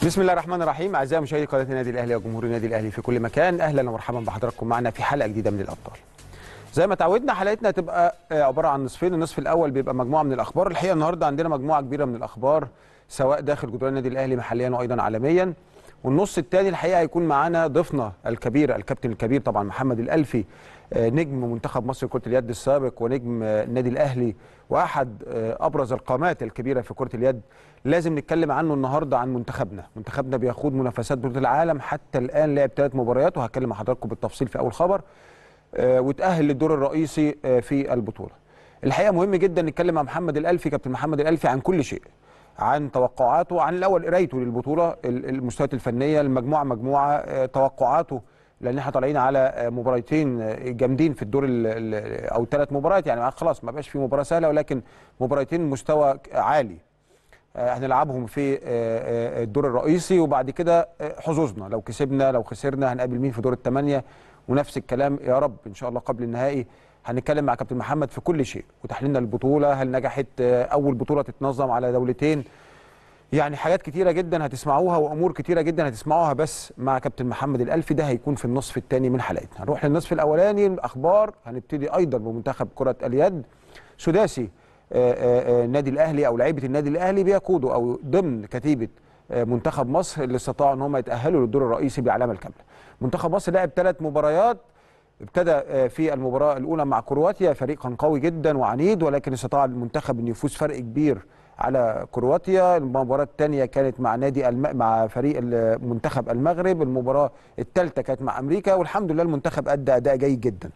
بسم الله الرحمن الرحيم اعزائي مشاهدي قناه النادي الاهلي وجمهور النادي الاهلي في كل مكان اهلا ومرحبا بحضراتكم معنا في حلقه جديده من الابطال زي ما تعودنا حلقتنا هتبقى آه، عباره عن نصفين النصف الاول بيبقى مجموعه من الاخبار الحقيقه النهارده عندنا مجموعه كبيره من الاخبار سواء داخل جدران النادي الاهلي محليا وايضا عالميا والنص الثاني الحقيقه هيكون معانا ضيفنا الكبير الكابتن الكبير طبعا محمد الالفي آه، نجم منتخب مصر كره اليد السابق ونجم آه، النادي الاهلي واحد آه، ابرز القامات الكبيره في كره اليد لازم نتكلم عنه النهارده عن منتخبنا منتخبنا بيخوض منافسات بطوله العالم حتى الان لعب ثلاث مباريات وهتكلم مع حضراتكم بالتفصيل في اول خبر آه، وتأهل للدور الرئيسي آه، في البطولة الحقيقة مهم جدا نتكلم مع محمد الألفي كابتن محمد الألفي عن كل شيء عن توقعاته عن الأول قرايته للبطولة ال- المستويات الفنية المجموعة مجموعة آه، توقعاته لأن احنا طالعين على آه، مباراتين آه، جامدين في الدور ال- ال- أو ثلاث مباريات يعني خلاص ما بقاش في مباراة سهلة ولكن مباراتين مستوى عالي آه، هنلعبهم في آه، آه، الدور الرئيسي وبعد كده آه، حظوظنا لو كسبنا لو خسرنا هنقابل مين في دور الثمانيه ونفس الكلام يا رب ان شاء الله قبل النهائي هنتكلم مع كابتن محمد في كل شيء وتحليلنا للبطوله هل نجحت آه، اول بطوله تتنظم على دولتين يعني حاجات كتيره جدا هتسمعوها وامور كتيره جدا هتسمعوها بس مع كابتن محمد الالفي ده هيكون في النصف الثاني من حلقتنا هنروح للنصف الاولاني الاخبار هنبتدي ايضا بمنتخب كره اليد سداسي آه، آه، آه، النادي الاهلي او لعيبه النادي الاهلي بيقودوا او ضمن كتيبه آه، منتخب مصر اللي استطاعوا ان هم يتاهلوا للدور الرئيسي بعلامه الكامله. منتخب مصر لعب ثلاث مباريات ابتدى آه، في المباراه الاولى مع كرواتيا فريق كان قوي جدا وعنيد ولكن استطاع المنتخب ان يفوز فرق كبير على كرواتيا المباراه الثانيه كانت مع نادي الم... مع فريق ال- منتخب المغرب المباراه الثالثه كانت مع امريكا والحمد لله المنتخب ادى اداء جيد جدا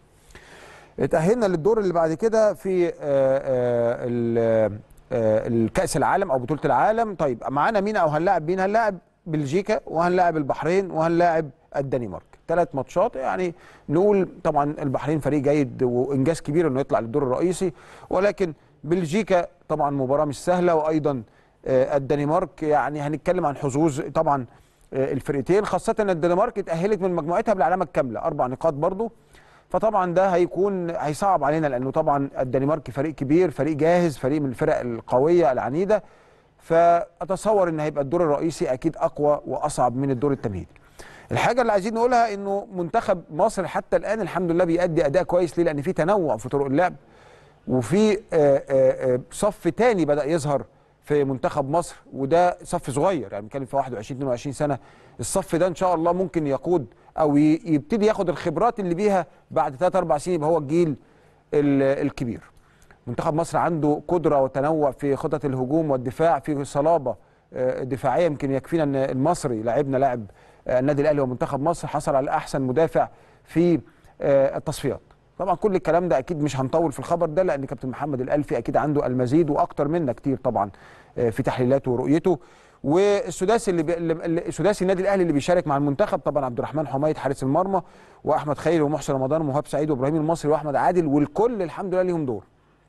اتأهلنا للدور اللي بعد كده في آه، آه، ال- آه، الكأس العالم أو بطولة العالم طيب معانا مين أو هنلاعب مين هنلاعب بلجيكا وهنلاعب البحرين وهنلاعب الدنمارك ثلاث ماتشات يعني نقول طبعا البحرين فريق جيد وإنجاز كبير إنه يطلع للدور الرئيسي ولكن بلجيكا طبعا مباراة مش سهلة وأيضا آه، الدنمارك يعني هنتكلم عن حظوظ طبعا آه، الفرقتين خاصة ان الدنمارك اتأهلت من مجموعتها بالعلامة الكاملة أربع نقاط برضو فطبعا ده هيكون هيصعب علينا لانه طبعا الدنمارك فريق كبير فريق جاهز فريق من الفرق القويه العنيده فاتصور ان هيبقى الدور الرئيسي اكيد اقوى واصعب من الدور التمهيدي الحاجه اللي عايزين نقولها انه منتخب مصر حتى الان الحمد لله بيأدي اداء كويس ليه لان في تنوع في طرق اللعب وفي آه، آه، آه، صف تاني بدأ يظهر في منتخب مصر وده صف صغير يعني بنتكلم في 21 22 سنه الصف ده ان شاء الله ممكن يقود او ي- يبتدي ياخد الخبرات اللي بيها بعد 3 4 سنين يبقى هو الجيل ال- الكبير. منتخب مصر عنده قدره وتنوع في خطط الهجوم والدفاع في صلابه آه، دفاعيه يمكن يكفينا ان المصري لاعبنا لاعب آه، النادي الاهلي ومنتخب مصر حصل على احسن مدافع في آه، التصفيات. طبعا كل الكلام ده اكيد مش هنطول في الخبر ده لان كابتن محمد الالفي اكيد عنده المزيد واكتر منا كتير طبعا آه، في تحليلاته ورؤيته والسداسي اللي, بي... اللي اللي- السداسي النادي الاهلي اللي بيشارك مع المنتخب طبعا عبد الرحمن حميد حارس المرمى واحمد خيري ومحسن رمضان ومهاب سعيد وابراهيم المصري واحمد عادل والكل الحمد لله ليهم دور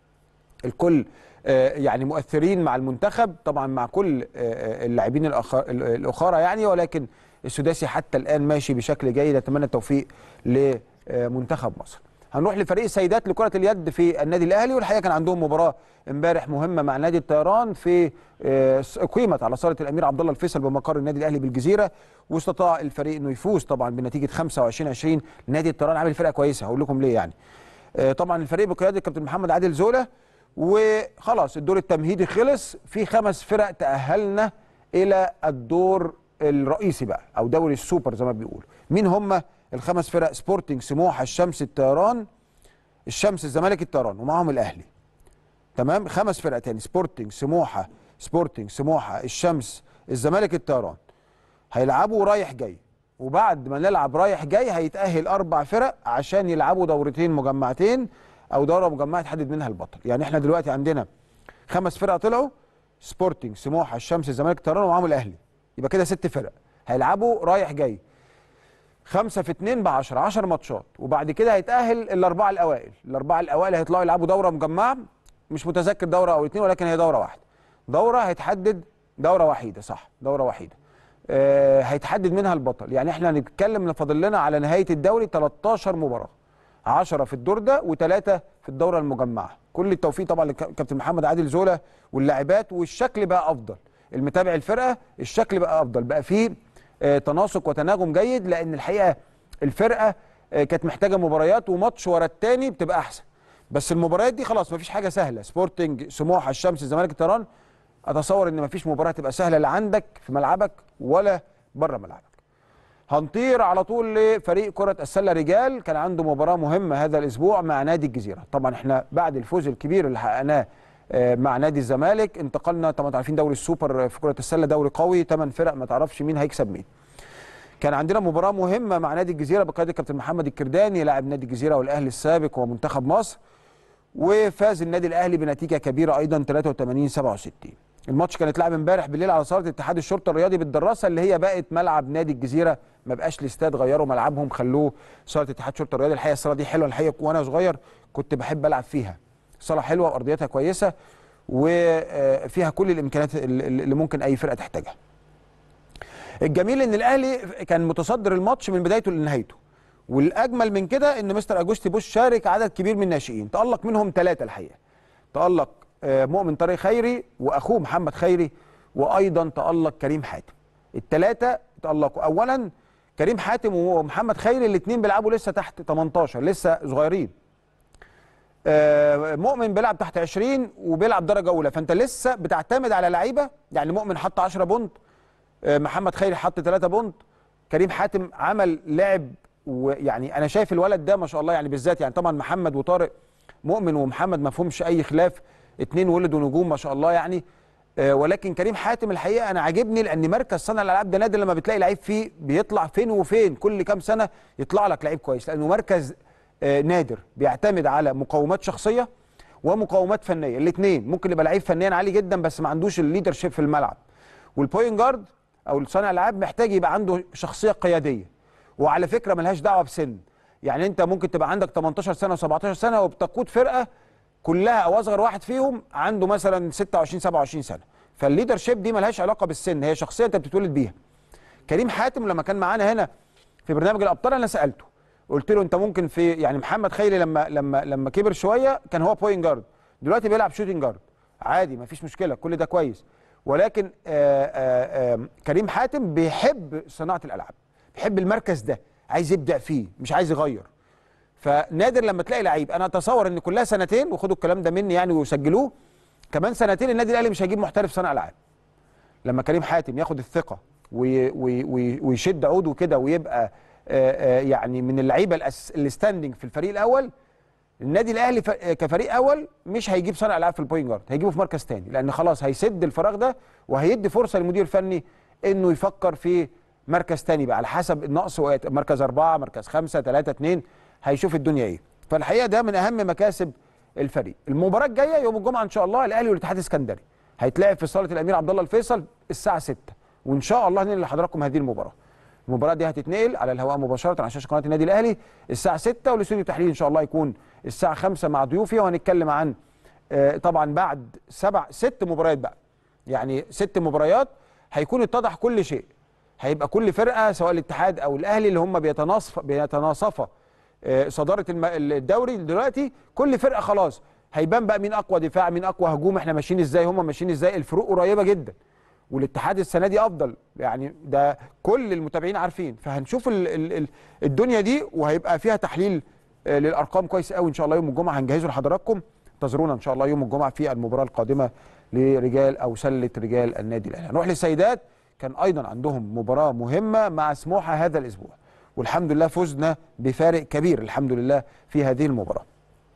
الكل آه، يعني مؤثرين مع المنتخب طبعا مع كل آه، آه، اللاعبين الأخ- ال- الاخرى يعني ولكن السداسي حتى الان ماشي بشكل جيد اتمنى التوفيق لمنتخب مصر هنروح لفريق السيدات لكره اليد في النادي الاهلي والحقيقه كان عندهم مباراه امبارح مهمه مع نادي الطيران في آه، س- اقيمت على صاله الامير عبد الله الفيصل بمقر النادي الاهلي بالجزيره واستطاع الفريق انه يفوز طبعا بنتيجه 25 20 نادي الطيران عامل فرقه كويسه هقول لكم ليه يعني آه، طبعا الفريق بقياده الكابتن محمد عادل زوله وخلاص الدور التمهيدي خلص في خمس فرق تأهلنا إلى الدور الرئيسي بقى أو دوري السوبر زي ما بيقولوا مين هم الخمس فرق سبورتنج سموحة الشمس الطيران الشمس الزمالك الطيران ومعاهم الأهلي تمام خمس فرق تاني سبورتنج سموحة سبورتنج سموحة الشمس الزمالك الطيران هيلعبوا رايح جاي وبعد ما نلعب رايح جاي هيتأهل أربع فرق عشان يلعبوا دورتين مجمعتين أو دورة مجمعة تحدد منها البطل يعني احنا دلوقتي عندنا خمس فرق طلعوا سبورتنج سموحة الشمس الزمالك الطيران ومعاهم الأهلي يبقى كده ست فرق هيلعبوا رايح جاي خمسة في اتنين بعشرة عشر ماتشات وبعد كده هيتأهل الأربعة الأوائل الأربعة الأوائل هيطلعوا يلعبوا دورة مجمعة مش متذكر دورة أو اتنين ولكن هي دورة واحدة دورة هيتحدد دورة وحيدة صح دورة وحيدة آه هيتحدد منها البطل يعني احنا هنتكلم فاضل لنا على نهاية الدوري 13 مباراة 10 في الدور ده وثلاثة في الدورة المجمعة كل التوفيق طبعا لكابتن محمد عادل زولا واللاعبات والشكل بقى أفضل المتابع الفرقه الشكل بقى افضل بقى فيه آه، تناسق وتناغم جيد لان الحقيقه الفرقه آه، كانت محتاجه مباريات وماتش ورا التاني بتبقى احسن بس المباريات دي خلاص مفيش حاجه سهله سبورتنج سموحه الشمس الزمالك الطيران اتصور ان مفيش مباراه تبقى سهله لا عندك في ملعبك ولا بره ملعبك هنطير على طول لفريق كرة السلة رجال كان عنده مباراة مهمة هذا الأسبوع مع نادي الجزيرة طبعا احنا بعد الفوز الكبير اللي حققناه آه، مع نادي الزمالك انتقلنا طبعا عارفين دوري السوبر في كرة السلة دوري قوي ثمان فرق ما تعرفش مين هيكسب مين كان عندنا مباراة مهمة مع نادي الجزيرة بقيادة كابتن محمد الكرداني لاعب نادي الجزيرة والأهلي السابق ومنتخب مصر وفاز النادي الأهلي بنتيجة كبيرة أيضا 83 67 الماتش كان اتلعب امبارح بالليل على صاله اتحاد الشرطه الرياضي بالدراسه اللي هي بقت ملعب نادي الجزيره ما بقاش الاستاد غيروا ملعبهم خلوه صاله اتحاد الشرطه الرياضي الحقيقه الصاله دي حلوه الحقيقه وانا صغير كنت بحب العب فيها صاله حلوه وارضيتها كويسه وفيها كل الامكانيات اللي ممكن اي فرقه تحتاجها الجميل ان الاهلي كان متصدر الماتش من بدايته لنهايته والاجمل من كده ان مستر اجوستي بوش شارك عدد كبير من الناشئين تالق منهم ثلاثه الحقيقه تالق آه، مؤمن طارق خيري واخوه محمد خيري وايضا تالق كريم حاتم الثلاثه تالقوا اولا كريم حاتم ومحمد خيري الاثنين بيلعبوا لسه تحت 18 لسه صغيرين آه، مؤمن بيلعب تحت 20 وبيلعب درجه اولى فانت لسه بتعتمد على لعيبه يعني مؤمن حط 10 بونت آه، محمد خيري حط 3 بونت كريم حاتم عمل لعب ويعني انا شايف الولد ده ما شاء الله يعني بالذات يعني طبعا محمد وطارق مؤمن ومحمد ما فيهمش اي خلاف اتنين ولدوا نجوم ما شاء الله يعني آه ولكن كريم حاتم الحقيقه انا عاجبني لان مركز صانع الالعاب ده نادر لما بتلاقي لعيب فيه بيطلع فين وفين كل كام سنه يطلع لك لعيب كويس لانه مركز آه نادر بيعتمد على مقومات شخصيه ومقومات فنيه الاثنين ممكن يبقى لعيب فنيا عالي جدا بس ما عندوش الليدر شيب في الملعب والبوينت جارد او صانع الالعاب محتاج يبقى عنده شخصيه قياديه وعلى فكره ملهاش دعوه بسن يعني انت ممكن تبقى عندك 18 سنه و17 سنه وبتقود فرقه كلها او اصغر واحد فيهم عنده مثلا 26 27 سنه فالليدر شيب دي ملهاش علاقه بالسن هي شخصيه انت بتتولد بيها كريم حاتم لما كان معانا هنا في برنامج الابطال انا سالته قلت له انت ممكن في يعني محمد خيري لما لما لما كبر شويه كان هو بوينت جارد دلوقتي بيلعب شوتنج جارد عادي مفيش مشكله كل ده كويس ولكن آآ آآ كريم حاتم بيحب صناعه الالعاب بيحب المركز ده عايز يبدع فيه مش عايز يغير فنادر لما تلاقي لعيب انا اتصور ان كلها سنتين وخدوا الكلام ده مني يعني وسجلوه كمان سنتين النادي الاهلي مش هيجيب محترف صانع العاب لما كريم حاتم ياخد الثقه وي وي ويشد عوده كده ويبقى آآ آآ يعني من اللعيبه الستاندنج في الفريق الاول النادي الاهلي كفريق اول مش هيجيب صانع العاب في البوينت جارد هيجيبه في مركز تاني لان خلاص هيسد الفراغ ده وهيدي فرصه للمدير الفني انه يفكر في مركز تاني بقى على حسب النقص مركز أربعة مركز خمسة ثلاثة اثنين هيشوف الدنيا ايه فالحقيقه ده من اهم مكاسب الفريق المباراه الجايه يوم الجمعه ان شاء الله الاهلي والاتحاد السكندري هيتلعب في صاله الامير عبد الله الفيصل الساعه 6 وان شاء الله ننقل لحضراتكم هذه المباراه المباراه دي هتتنقل على الهواء مباشره على شاشه قناه النادي الاهلي الساعه 6 والاستوديو التحليل ان شاء الله يكون الساعه 5 مع ضيوفي وهنتكلم عن آه طبعا بعد سبع ست مباريات بقى يعني ست مباريات هيكون اتضح كل شيء هيبقى كل فرقه سواء الاتحاد او الاهلي اللي هم بيتناصف بيتناصفا صداره الدوري دلوقتي كل فرقه خلاص هيبان بقى مين اقوى دفاع مين اقوى هجوم احنا ماشيين ازاي هم ماشيين ازاي الفروق قريبه جدا والاتحاد السنه دي افضل يعني ده كل المتابعين عارفين فهنشوف ال ال الدنيا دي وهيبقى فيها تحليل للارقام كويس قوي ان شاء الله يوم الجمعه هنجهزه لحضراتكم انتظرونا ان شاء الله يوم الجمعه في المباراه القادمه لرجال او سله رجال النادي الاهلي نروح للسيدات كان ايضا عندهم مباراه مهمه مع سموحه هذا الاسبوع والحمد لله فزنا بفارق كبير الحمد لله في هذه المباراه.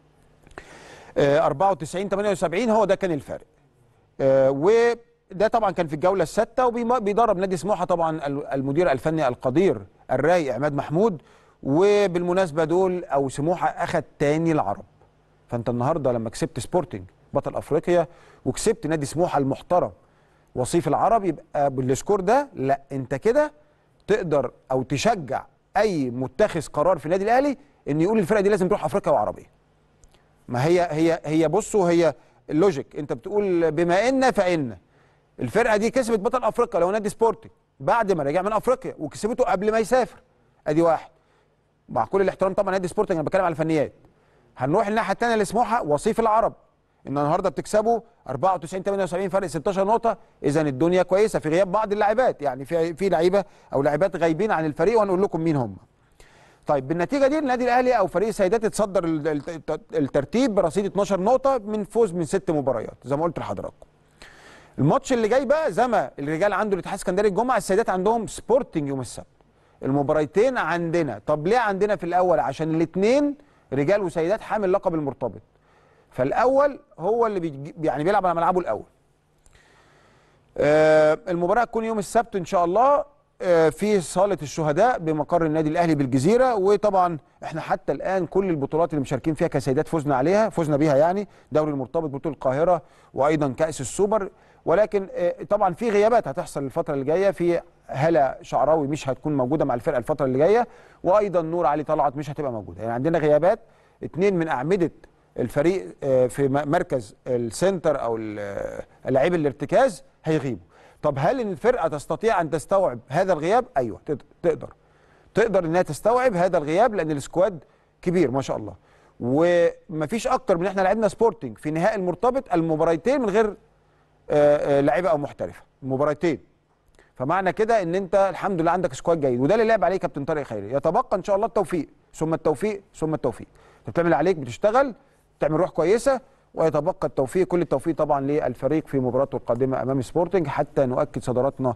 آه 94 78 هو ده كان الفارق. آه وده طبعا كان في الجوله السادسه وبيدرب نادي سموحه طبعا المدير الفني القدير الراي عماد محمود وبالمناسبه دول او سموحه اخذ تاني العرب. فانت النهارده لما كسبت سبورتنج بطل افريقيا وكسبت نادي سموحه المحترم وصيف العرب يبقى بالسكور ده لا انت كده تقدر او تشجع اي متخذ قرار في النادي الاهلي ان يقول الفرقه دي لازم تروح افريقيا وعربيه ما هي هي هي بصوا هي اللوجيك انت بتقول بما ان فان الفرقه دي كسبت بطل افريقيا لو نادي سبورتنج بعد ما رجع من افريقيا وكسبته قبل ما يسافر ادي واحد مع كل الاحترام طبعا نادي سبورتنج انا بتكلم على الفنيات هنروح الناحيه الثانيه لسموحه وصيف العرب ان النهارده بتكسبوا 94 78 فرق 16 نقطه اذا الدنيا كويسه في غياب بعض اللاعبات يعني في في لعيبه او لاعبات غايبين عن الفريق وهنقول لكم مين هم طيب بالنتيجه دي النادي الاهلي او فريق السيدات اتصدر ال- ال- الترتيب برصيد 12 نقطه من فوز من ست مباريات زي ما قلت لحضراتكم الماتش اللي جاي بقى زي ما الرجال عنده الاتحاد السكندري الجمعه السيدات عندهم سبورتنج يوم السبت المباريتين عندنا طب ليه عندنا في الاول عشان الاثنين رجال وسيدات حامل لقب المرتبط فالاول هو اللي بيجي يعني بيلعب على ملعبه الاول آه المباراه هتكون يوم السبت ان شاء الله آه في صاله الشهداء بمقر النادي الاهلي بالجزيره وطبعا احنا حتى الان كل البطولات اللي مشاركين فيها كسيدات فزنا عليها فزنا بيها يعني دوري المرتبط بطوله القاهره وايضا كاس السوبر ولكن آه طبعا في غيابات هتحصل الفتره اللي جايه في هلا شعراوي مش هتكون موجوده مع الفرقه الفتره اللي جايه وايضا نور علي طلعت مش هتبقى موجوده يعني عندنا غيابات اثنين من اعمده الفريق آه، في م- مركز السنتر او ال- آه، لاعبي الارتكاز هيغيبوا طب هل الفرقه تستطيع ان تستوعب هذا الغياب ايوه تقدر تقدر تقدر انها تستوعب هذا الغياب لان السكواد كبير ما شاء الله ومفيش اكتر من احنا لعبنا سبورتنج في نهائي المرتبط المباريتين من غير آه، آه، لعيبه او محترفه مباريتين فمعنى كده ان انت الحمد لله عندك سكواد جيد وده اللي لعب عليه كابتن طارق خيري يتبقى ان شاء الله التوفيق ثم التوفيق ثم التوفيق انت بتعمل اللي عليك بتشتغل بتعمل روح كويسه ويتبقى التوفيق كل التوفيق طبعا للفريق في مباراته القادمه امام سبورتنج حتى نؤكد صدارتنا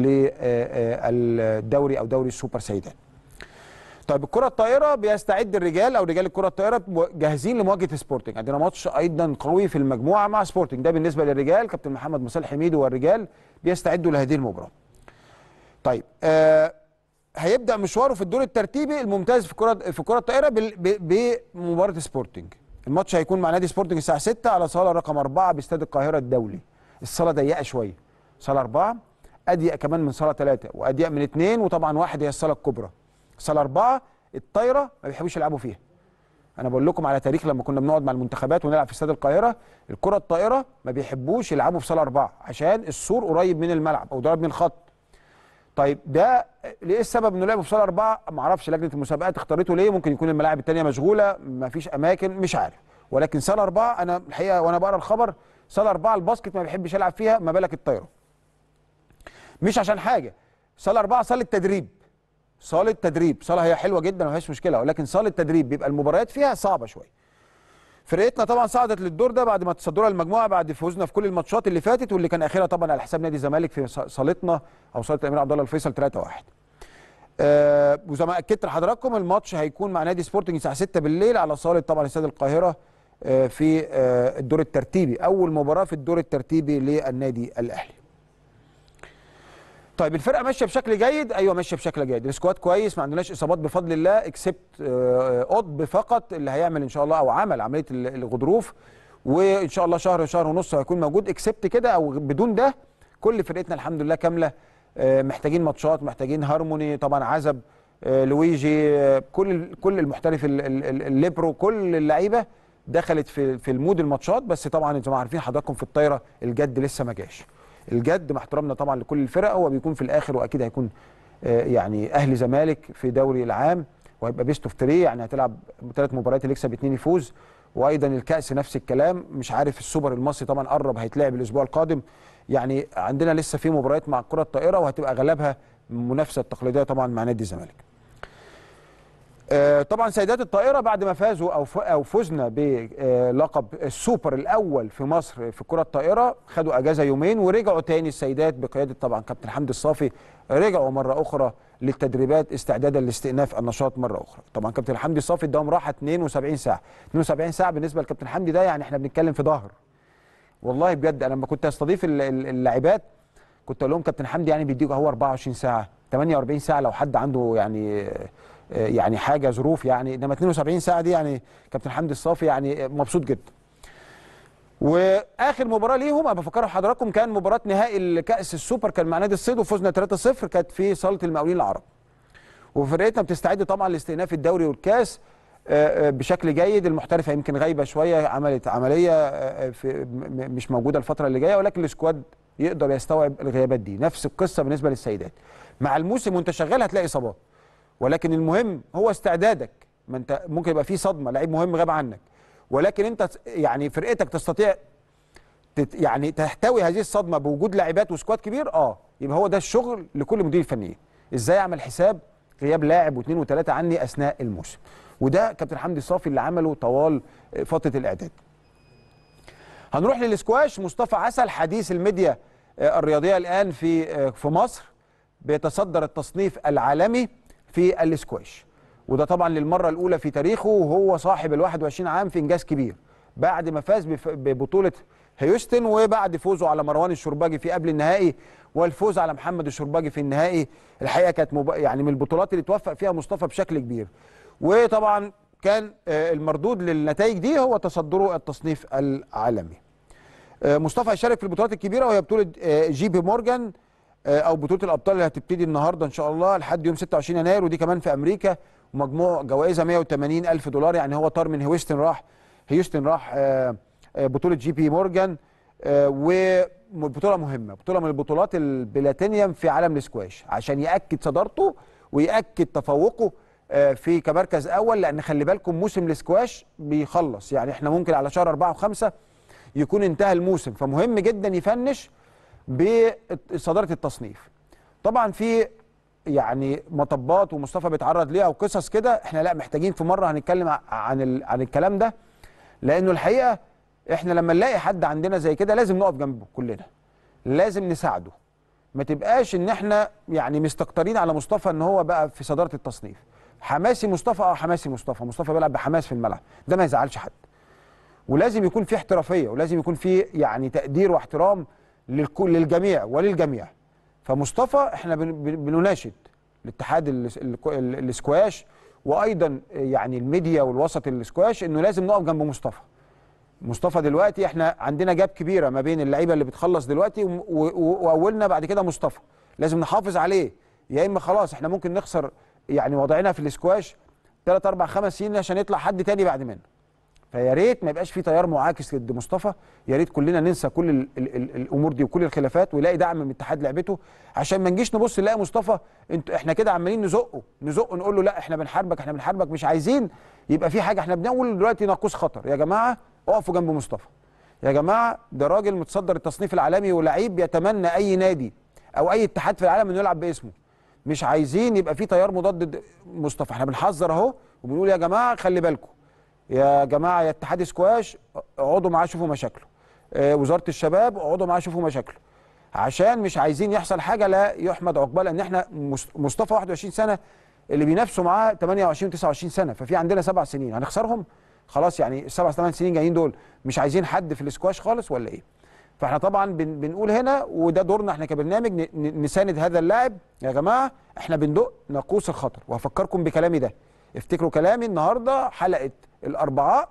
للدوري او دوري السوبر سيدات طيب الكره الطائره بيستعد الرجال او رجال الكره الطائره جاهزين لمواجهه سبورتنج عندنا ماتش ايضا قوي في المجموعه مع سبورتنج ده بالنسبه للرجال كابتن محمد مصالح حميدي والرجال بيستعدوا لهذه المباراه طيب آه هيبدا مشواره في الدور الترتيبي الممتاز في كره في كره الطائره بال- ب- بمباراه سبورتنج الماتش هيكون مع نادي سبورتنج الساعه 6 على صاله رقم 4 باستاد القاهره الدولي الصاله ضيقه شويه صاله 4 اضيق كمان من صاله 3 واضيق من 2 وطبعا واحد هي الصاله الكبرى صاله 4 الطايره ما بيحبوش يلعبوا فيها انا بقول لكم على تاريخ لما كنا بنقعد مع المنتخبات ونلعب في استاد القاهره الكره الطائره ما بيحبوش يلعبوا في صاله 4 عشان السور قريب من الملعب او قريب من الخط طيب ده ليه السبب انه لعبوا في صاله اربعه؟ ما اعرفش لجنه المسابقات اختارته ليه ممكن يكون الملاعب الثانيه مشغوله ما فيش اماكن مش عارف ولكن صاله اربعه انا الحقيقه وانا بقرا الخبر صاله اربعه الباسكت ما بيحبش يلعب فيها ما بالك الطايره. مش عشان حاجه صاله اربعه صاله تدريب صاله تدريب صاله هي حلوه جدا ما فيهاش مشكله ولكن صاله تدريب بيبقى المباريات فيها صعبه شويه. فرقتنا طبعا صعدت للدور ده بعد ما تصدرها المجموعه بعد فوزنا في كل الماتشات اللي فاتت واللي كان اخرها طبعا على حساب نادي الزمالك في ص- صالتنا او صاله الامير عبد الله الفيصل 3-1. آه وزي ما اكدت لحضراتكم الماتش هيكون مع نادي سبورتنج الساعه 6 بالليل على صاله طبعا استاد القاهره آه في آه الدور الترتيبي اول مباراه في الدور الترتيبي للنادي الاهلي. طيب الفرقه ماشيه بشكل جيد ايوه ماشيه بشكل جيد السكواد كويس ما عندناش اصابات بفضل الله اكسبت قطب فقط اللي هيعمل ان شاء الله او عمل عمليه ال- الغضروف وان شاء الله شهر شهر ونص هيكون موجود اكسبت كده او بدون ده كل فرقتنا الحمد لله كامله آه، محتاجين ماتشات محتاجين هارموني طبعا عزب آه، لويجي آه، كل كل المحترف ال- ال- ال- الليبرو كل اللعيبه دخلت في في المود الماتشات بس طبعا زي ما عارفين حضراتكم في الطايره الجد لسه ما جاش الجد مع احترامنا طبعا لكل الفرق هو بيكون في الاخر واكيد هيكون آه، يعني اهلي زمالك في دوري العام وهيبقى بيست اوف 3 يعني هتلعب ثلاث مباريات اللي يكسب اثنين يفوز وايضا الكاس نفس الكلام مش عارف السوبر المصري طبعا قرب هيتلعب الاسبوع القادم يعني عندنا لسه في مباريات مع الكره الطائره وهتبقى اغلبها منافسه تقليديه طبعا مع نادي الزمالك آه، طبعا سيدات الطائره بعد ما فازوا او ف- او فزنا بلقب السوبر الاول في مصر في كره الطائره خدوا اجازه يومين ورجعوا تاني السيدات بقياده طبعا كابتن حمدي الصافي رجعوا مره اخرى للتدريبات استعدادا لاستئناف النشاط مره اخرى طبعا كابتن حمدي الصافي اداهم راحه 72 ساعه 72 ساعه بالنسبه لكابتن حمدي ده يعني احنا بنتكلم في ظهر والله بجد انا لما كنت استضيف ال- ال- اللاعبات كنت اقول لهم كابتن حمدي يعني بيديك هو 24 ساعه 48 ساعه لو حد عنده يعني آه، يعني حاجه ظروف يعني انما 72 ساعه دي يعني كابتن حمدي الصافي يعني مبسوط جدا واخر مباراه ليهم انا بفكر حضراتكم كان مباراه نهائي الكاس السوبر كان مع نادي الصيد وفزنا 3-0 كانت في صاله المقاولين العرب وفرقتنا بتستعد طبعا لاستئناف الدوري والكاس آه، آه، بشكل جيد المحترفه يمكن غايبه شويه عملت عمليه آه، في م- م- مش موجوده الفتره اللي جايه ولكن السكواد يقدر يستوعب الغيابات دي نفس القصه بالنسبه للسيدات مع الموسم وانت شغال هتلاقي اصابات ولكن المهم هو استعدادك ما انت ممكن يبقى في صدمه لعيب مهم غاب عنك ولكن انت يعني فرقتك تستطيع تت يعني تحتوي هذه الصدمه بوجود لاعبات وسكواد كبير اه يبقى هو ده الشغل لكل مدير فنيين ازاي اعمل حساب غياب لاعب واثنين وثلاثه عني اثناء الموسم وده كابتن حمدي صافي اللي عمله طوال فتره الاعداد هنروح للسكواش مصطفى عسل حديث الميديا آه، الرياضيه الان في آه، في مصر بيتصدر التصنيف العالمي في السكواش وده طبعا للمره الاولى في تاريخه وهو صاحب ال 21 عام في انجاز كبير بعد ما فاز بف- ببطوله هيوستن وبعد فوزه على مروان الشرباجي في قبل النهائي والفوز على محمد الشرباجي في النهائي الحقيقه كانت مب... يعني من البطولات اللي توفق فيها مصطفى بشكل كبير وطبعا كان آه، المردود للنتائج دي هو تصدره التصنيف العالمي آه، مصطفى هيشارك في البطولات الكبيره وهي بطوله آه، جي بي مورجان آه، او بطوله الابطال اللي هتبتدي النهارده ان شاء الله لحد يوم 26 يناير ودي كمان في امريكا ومجموع جوائزها 180 الف دولار يعني هو طار من هيوستن راح هيوستن راح آه، آه، بطوله جي بي مورجان آه، وبطوله مهمه بطوله من البطولات البلاتينيوم في عالم السكواش عشان ياكد صدارته وياكد تفوقه آه، في كمركز اول لان خلي بالكم موسم السكواش بيخلص يعني احنا ممكن على شهر أربعة وخمسة يكون انتهى الموسم فمهم جدا يفنش بصداره التصنيف طبعا في يعني مطبات ومصطفى بيتعرض ليها وقصص كده احنا لا محتاجين في مره هنتكلم ع- عن ال... عن الكلام ده لانه الحقيقه احنا لما نلاقي حد عندنا زي كده لازم نقف جنبه كلنا لازم نساعده ما تبقاش ان احنا يعني مستكترين على مصطفى ان هو بقى في صداره التصنيف حماسي مصطفى اه حماسي مصطفى مصطفى بيلعب بحماس في الملعب ده ما يزعلش حد ولازم يكون في احترافيه ولازم يكون في يعني تقدير واحترام للكل للجميع وللجميع فمصطفى احنا بن- بن- بنناشد الاتحاد ال- ال- ال- السكواش وايضا يعني الميديا والوسط السكواش انه لازم نقف جنب مصطفى مصطفى دلوقتي احنا عندنا جاب كبيره ما بين اللعيبه اللي بتخلص دلوقتي و- و- واولنا بعد كده مصطفى لازم نحافظ عليه يا اما خلاص احنا ممكن نخسر يعني وضعنا في السكواش 3 4 5 سنين عشان يطلع حد تاني بعد منه فيا ريت ما يبقاش في تيار معاكس ضد مصطفى يا ريت كلنا ننسى كل ال ال ال الامور دي وكل الخلافات ويلاقي دعم من اتحاد لعبته عشان ما نجيش نبص نلاقي مصطفى انت احنا كده عمالين نزقه نزقه نقول له لا احنا بنحاربك احنا بنحاربك مش عايزين يبقى في حاجه احنا بنقول دلوقتي ناقوس خطر يا جماعه اقفوا جنب مصطفى يا جماعه ده راجل متصدر التصنيف العالمي ولعيب يتمنى اي نادي او اي اتحاد في العالم انه يلعب باسمه مش عايزين يبقى في تيار مضاد ضد مصطفى احنا بنحذر اهو وبنقول يا جماعه خلي بالكم يا جماعه يا اتحاد سكواش اقعدوا معاه شوفوا مشاكله آه، وزاره الشباب اقعدوا معاه شوفوا مشاكله عشان مش عايزين يحصل حاجه لا يحمد عقبال لان احنا مص- مصطفى 21 سنه اللي بينافسوا معاه 28 29 سنه ففي عندنا سبع سنين هنخسرهم خلاص يعني السبع ثمان سنين جايين دول مش عايزين حد في السكواش خالص ولا ايه فاحنا طبعا بن بنقول هنا وده دورنا احنا كبرنامج ن- ن- نساند هذا اللاعب يا جماعه احنا بندق ناقوس الخطر وهفكركم بكلامي ده افتكروا كلامي النهارده حلقه الاربعاء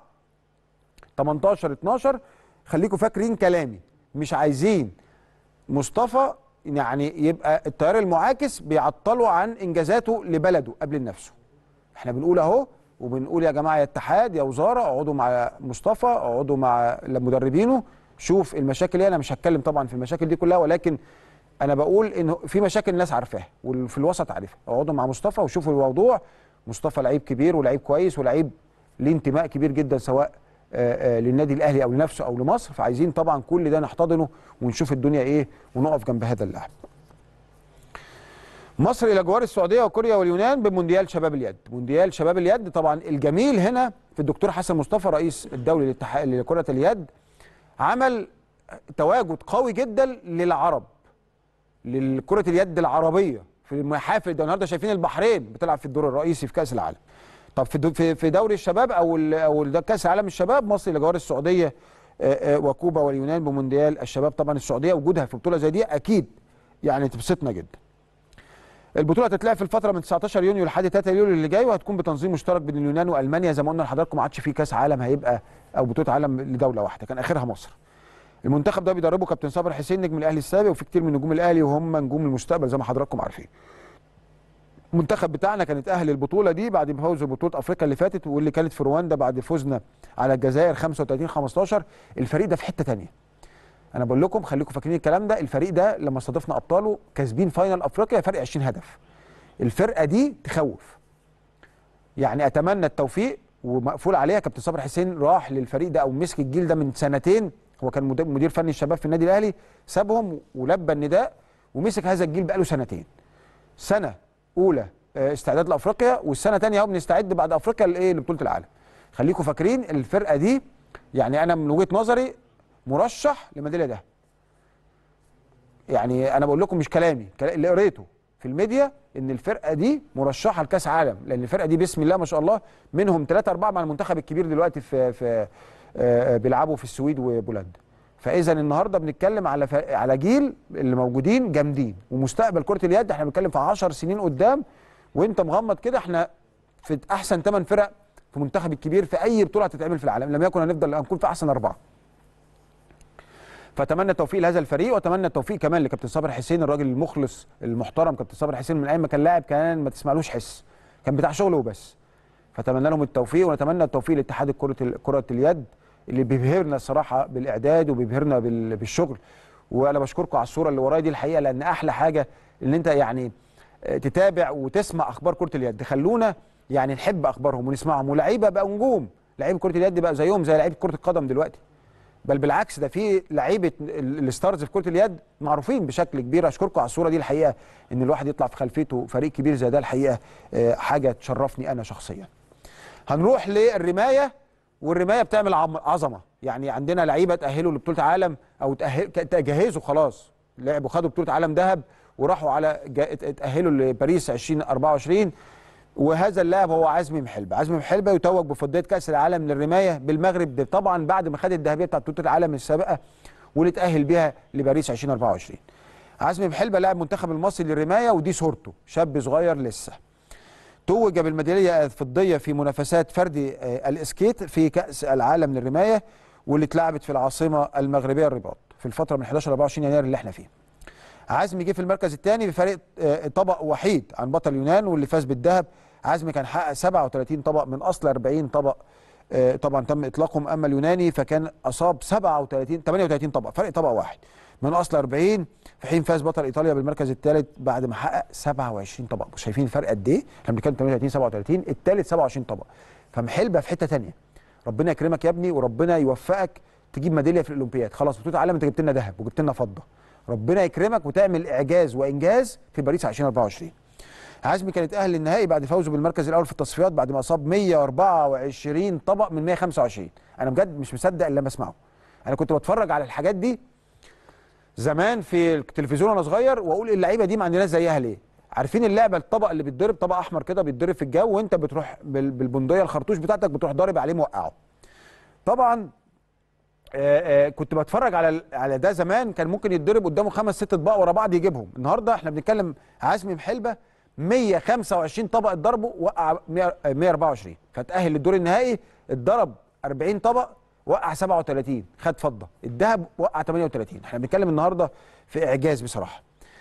18 12 خليكم فاكرين كلامي مش عايزين مصطفى يعني يبقى التيار المعاكس بيعطلوا عن انجازاته لبلده قبل نفسه احنا بنقول اهو وبنقول يا جماعه يا اتحاد يا وزاره اقعدوا مع مصطفى اقعدوا مع مدربينه شوف المشاكل ايه انا مش هتكلم طبعا في المشاكل دي كلها ولكن انا بقول انه في مشاكل الناس عارفاها وفي الوسط عارفها اقعدوا مع مصطفى وشوفوا الموضوع مصطفى لعيب كبير ولعيب كويس ولعيب ليه انتماء كبير جدا سواء آه، آه، للنادي الاهلي او لنفسه او لمصر فعايزين طبعا كل ده نحتضنه ونشوف الدنيا ايه ونقف جنب هذا اللاعب مصر الى جوار السعوديه وكوريا واليونان بمونديال شباب اليد مونديال شباب اليد طبعا الجميل هنا في الدكتور حسن مصطفى رئيس الدولي للاتحاد لكره اليد عمل تواجد قوي جدا للعرب لكره اليد العربيه في المحافل ده النهارده شايفين البحرين بتلعب في الدور الرئيسي في كاس العالم طب في دو- في في دوري الشباب او ال- او ده كاس العالم الشباب مصر الى جوار السعوديه آه، آه، وكوبا واليونان بمونديال الشباب طبعا السعوديه وجودها في بطوله زي دي اكيد يعني تبسطنا جدا البطوله هتتلعب في الفتره من 19 يونيو لحد 3 يوليو اللي جاي وهتكون بتنظيم مشترك بين اليونان والمانيا زي ما قلنا لحضراتكم ما عادش في كاس عالم هيبقى او بطوله عالم لدوله واحده كان اخرها مصر المنتخب ده بيدربه كابتن صابر حسين نجم الاهلي السابق وفي كتير من نجوم الاهلي وهم نجوم المستقبل زي ما حضراتكم عارفين المنتخب بتاعنا كان اتاهل البطوله دي بعد فوز بطوله افريقيا اللي فاتت واللي كانت في رواندا بعد فوزنا على الجزائر 35 15 الفريق ده في حته تانية انا بقول لكم خليكم فاكرين الكلام ده الفريق ده لما استضفنا ابطاله كاسبين فاينل افريقيا فرق 20 هدف الفرقه دي تخوف يعني اتمنى التوفيق ومقفول عليها كابتن صابر حسين راح للفريق ده او مسك الجيل ده من سنتين هو كان مدير- مدير فني الشباب في النادي الاهلي سابهم ولبى النداء ومسك هذا الجيل بقاله سنتين سنه اولى آه، استعداد لافريقيا والسنه الثانيه اهو بنستعد بعد افريقيا لايه لبطوله العالم خليكم فاكرين الفرقه دي يعني انا من وجهه نظري مرشح لميداليه ده يعني انا بقول لكم مش كلامي كلا- اللي قريته في الميديا ان الفرقه دي مرشحه لكاس عالم لان الفرقه دي بسم الله ما شاء الله منهم ثلاثة أربعة مع المنتخب الكبير دلوقتي في في آه، آه، بيلعبوا في السويد وبولندا فاذا النهارده بنتكلم على ف... على جيل اللي موجودين جامدين ومستقبل كره اليد احنا بنتكلم في 10 سنين قدام وانت مغمض كده احنا في احسن ثمان فرق في المنتخب الكبير في اي بطوله هتتعمل في العالم لم يكن هنفضل هنكون في احسن اربعه فاتمنى التوفيق لهذا الفريق واتمنى التوفيق كمان لكابتن صابر حسين الراجل المخلص المحترم كابتن صابر حسين من ايام ما كان لاعب كان ما تسمعلوش حس كان بتاع شغل وبس فاتمنى لهم التوفيق ونتمنى التوفيق لاتحاد كره ال- كره اليد اللي بيبهرنا الصراحه بالاعداد وبيبهرنا بال- بالشغل وانا بشكركم على الصوره اللي ورايا دي الحقيقه لان احلى حاجه ان انت يعني آه، تتابع وتسمع اخبار كره اليد خلونا يعني نحب اخبارهم ونسمعهم ولاعيبه بقوا نجوم لعيبه كره اليد بقى زيهم زي لعيبه كره القدم دلوقتي بل بالعكس ده في لعيبه ال- الستارز في كره اليد معروفين بشكل كبير اشكركم على الصوره دي الحقيقه ان الواحد يطلع في خلفيته فريق كبير زي ده الحقيقه آه، حاجه تشرفني انا شخصيا هنروح للرمايه والرمايه بتعمل عم- عظمه يعني عندنا لعيبه تاهلوا لبطوله عالم او تأهل- ك- تجهزوا خلاص لعبوا خدوا بطوله عالم ذهب وراحوا على جا- تاهلوا لباريس 2024 وهذا اللاعب هو عزمي محلبه عزمي محلبه يتوج بفضيه كاس العالم للرمايه بالمغرب ده طبعا بعد ما خد الذهبيه بتاعت بطوله العالم السابقه واللي تاهل بيها لباريس 2024 عزمي محلبه لاعب منتخب المصري للرمايه ودي صورته شاب صغير لسه توج بالميداليه الفضيه في منافسات فردي آه، الاسكيت في كاس العالم للرمايه واللي اتلعبت في العاصمه المغربيه الرباط في الفتره من 11 ل 24 يناير اللي احنا فيه عزمي جه في المركز الثاني بفريق آه، طبق وحيد عن بطل اليونان واللي فاز بالذهب عزمي كان حقق 37 طبق من اصل 40 طبق آه، طبعا تم اطلاقهم اما اليوناني فكان اصاب 37 38 طبق فرق طبق واحد من اصل 40 في حين فاز بطل ايطاليا بالمركز الثالث بعد ما حقق 27 طبق مش شايفين الفرق قد ايه احنا بنتكلم 38 37 الثالث 27 طبق فمحلبه في حته ثانيه ربنا يكرمك يا ابني وربنا يوفقك تجيب ميداليه في الاولمبياد خلاص بطوله عالم انت جبت لنا ذهب وجبت لنا فضه ربنا يكرمك وتعمل اعجاز وانجاز في باريس 2024 عزمي كان اتاهل للنهائي بعد فوزه بالمركز الاول في التصفيات بعد ما اصاب 124 طبق من 125 انا بجد مش مصدق اللي لما اسمعه انا كنت بتفرج على الحاجات دي زمان في التلفزيون وانا صغير واقول اللعيبه دي ما عندناش زيها ليه عارفين اللعبه الطبق اللي بيتضرب طبق احمر كده بيتضرب في الجو وانت بتروح بال- بالبندقيه الخرطوش بتاعتك بتروح ضارب عليه موقعه طبعا آه، آه، كنت بتفرج على ال- على ده زمان كان ممكن يتضرب قدامه خمس ست اطباق ورا بعض يجيبهم النهارده احنا بنتكلم عزمي محلبه 125 طبق اتضربوا وقع 100 آه، 124 فتأهل للدور النهائي اتضرب 40 طبق وقع 37 خد فضه الذهب وقع 38 احنا بنتكلم النهارده في اعجاز بصراحه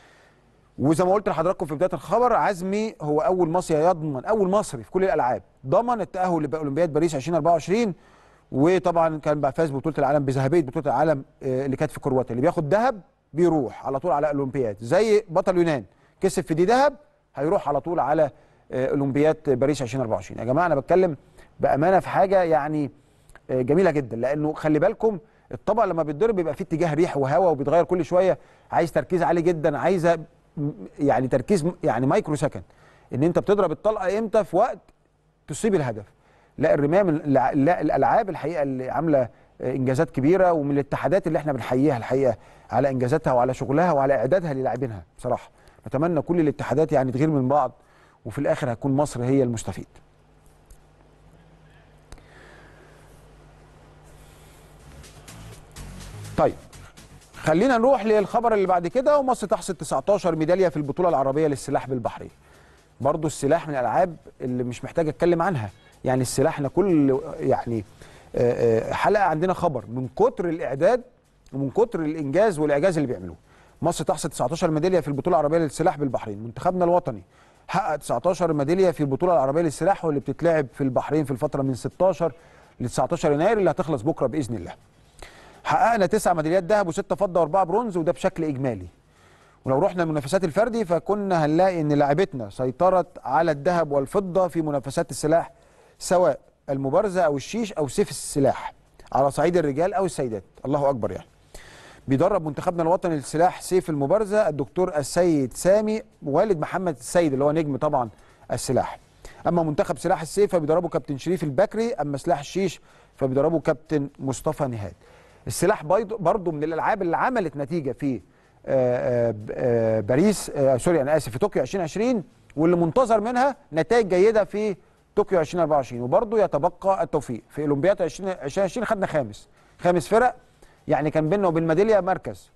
وزي ما قلت لحضراتكم في بدايه الخبر عزمي هو اول مصري يضمن اول مصري في كل الالعاب ضمن التاهل لاولمبياد باريس 2024 وطبعا كان بقى فاز ببطوله العالم بذهبيه بطوله العالم آه، اللي كانت في كرواتيا اللي بياخد ذهب بيروح على طول على اولمبياد زي بطل اليونان كسب في دي ذهب هيروح على طول على آه، اولمبياد باريس 2024 يا جماعه انا بتكلم بامانه في حاجه يعني آه، جميله جدا لانه خلي بالكم الطبق لما بيتضرب بيبقى فيه اتجاه ريح وهواء وبيتغير كل شويه عايز تركيز عالي جدا عايزه م- يعني تركيز م- يعني مايكرو سكند ان انت بتضرب الطلقه امتى في وقت تصيب الهدف لا الرمايه من الع- لا الالعاب الحقيقه اللي عامله آه، انجازات كبيره ومن الاتحادات اللي احنا بنحييها الحقيقه على انجازاتها وعلى شغلها وعلى اعدادها للاعبينها بصراحه نتمنى كل الاتحادات يعني تغير من بعض وفي الاخر هتكون مصر هي المستفيد طيب خلينا نروح للخبر اللي بعد كده ومصر تحصد 19 ميداليه في البطوله العربيه للسلاح بالبحرين برضو السلاح من الالعاب اللي مش محتاج اتكلم عنها يعني السلاح احنا كل يعني آه، آه، حلقه عندنا خبر من كتر الاعداد ومن كتر الانجاز والاعجاز اللي بيعملوه مصر تحصد 19 ميداليه في البطوله العربيه للسلاح بالبحرين منتخبنا الوطني حقق 19 ميداليه في البطوله العربيه للسلاح واللي بتتلعب في البحرين في الفتره من 16 ل 19 يناير اللي هتخلص بكره باذن الله حققنا تسع ميداليات ذهب وستة فضه واربعه برونز وده بشكل اجمالي ولو رحنا المنافسات الفردي فكنا هنلاقي ان لاعبتنا سيطرت على الذهب والفضه في منافسات السلاح سواء المبارزه او الشيش او سيف السلاح على صعيد الرجال او السيدات الله اكبر يعني بيدرب منتخبنا الوطني للسلاح سيف المبارزه الدكتور السيد سامي والد محمد السيد اللي هو نجم طبعا السلاح اما منتخب سلاح السيف فبيدربه كابتن شريف البكري اما سلاح الشيش فبيدربه كابتن مصطفى نهاد السلاح برضه من الالعاب اللي عملت نتيجه في آه، آه، آه، باريس سوري انا اسف في طوكيو 2020 واللي منتظر منها نتائج جيده في طوكيو 2024 وبرضه يتبقى التوفيق في اولمبياد 2020 خدنا خامس خامس فرق يعني كان بيننا وبين ميداليه مركز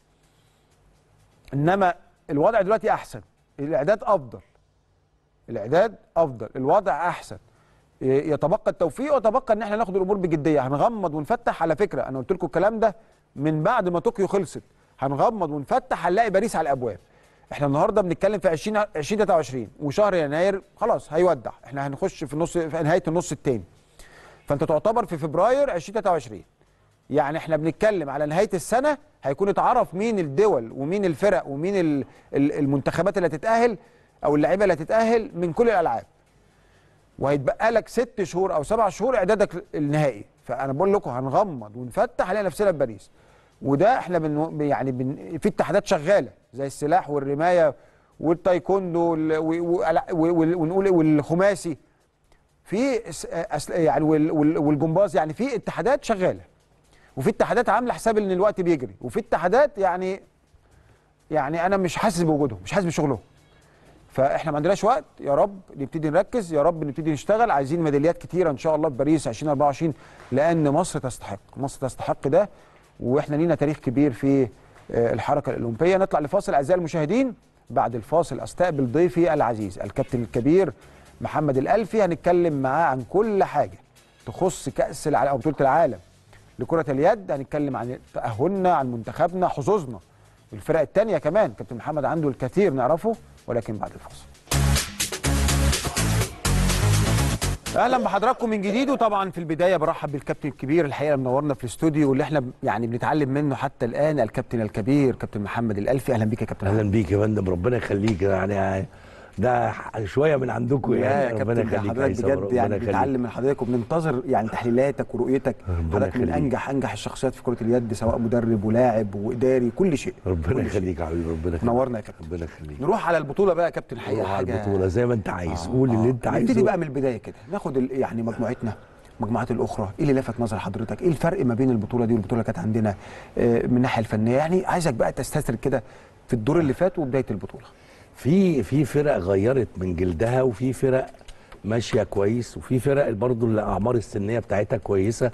انما الوضع دلوقتي احسن الاعداد افضل الاعداد افضل الوضع احسن يتبقى التوفيق ويتبقى ان احنا ناخد الامور بجديه هنغمض ونفتح على فكره انا قلت لكم الكلام ده من بعد ما طوكيو خلصت هنغمض ونفتح هنلاقي باريس على الابواب احنا النهارده بنتكلم في 20 2023 وشهر يناير خلاص هيودع احنا هنخش في نص في نهايه النص الثاني فانت تعتبر في فبراير 2023 يعني احنا بنتكلم على نهايه السنه هيكون اتعرف مين الدول ومين الفرق ومين المنتخبات اللي هتتاهل او اللعيبه اللي هتتاهل من كل الالعاب وهيتبقى لك ست شهور او سبع شهور اعدادك النهائي فانا بقول لكم هنغمض ونفتح هنلاقي نفسنا في باريس وده احنا بن يعني بن في اتحادات شغاله زي السلاح والرمايه والتايكوندو ونقول والخماسي في يعني والجمباز يعني في اتحادات شغاله وفي اتحادات عامله حساب ان الوقت بيجري وفي اتحادات يعني يعني انا مش حاسس بوجودهم مش حاسس بشغلهم فاحنا ما عندناش وقت يا رب نبتدي نركز يا رب نبتدي نشتغل عايزين ميداليات كتيره ان شاء الله في باريس 2024 لان مصر تستحق مصر تستحق ده واحنا لينا تاريخ كبير في آه، الحركه الاولمبيه نطلع لفاصل اعزائي المشاهدين بعد الفاصل استقبل ضيفي العزيز الكابتن الكبير محمد الالفي هنتكلم معاه عن كل حاجه تخص كاس العالم او بطوله العالم لكره اليد هنتكلم عن تاهلنا عن منتخبنا حظوظنا والفرق الثانيه كمان كابتن محمد عنده الكثير نعرفه ولكن بعد الفاصل اهلا بحضراتكم من جديد وطبعا في البدايه برحب بالكابتن الكبير الحقيقه منورنا في الاستوديو واللي احنا يعني بنتعلم منه حتى الان الكابتن الكبير كابتن محمد الالفي اهلا بيك يا كابتن اهلا بيك يا فندم ربنا يخليك يعني ده شويه من عندكم يعني يا ربنا يخليك حضرتك بجد يعني بنتعلم من حضرتك وبننتظر يعني تحليلاتك ورؤيتك حضرتك من انجح انجح الشخصيات في كره اليد سواء مدرب ولاعب واداري كل شيء ربنا يخليك يا حبيبي ربنا يخليك نورنا يا كابتن ربنا يخليك نروح على البطوله بقى يا كابتن الحقيقه نروح على البطوله زي ما انت عايز آه قول آه اللي انت عايزه نبتدي بقى من البدايه كده ناخد يعني مجموعتنا المجموعات الاخرى ايه اللي لفت نظر حضرتك ايه الفرق ما بين البطوله دي والبطوله اللي كانت عندنا آه، من الناحيه الفنيه يعني عايزك بقى تستسرد كده في الدور اللي فات وبدايه البطوله في في فرق غيرت من جلدها وفي فرق ماشيه كويس وفي فرق برضه الاعمار السنيه بتاعتها كويسه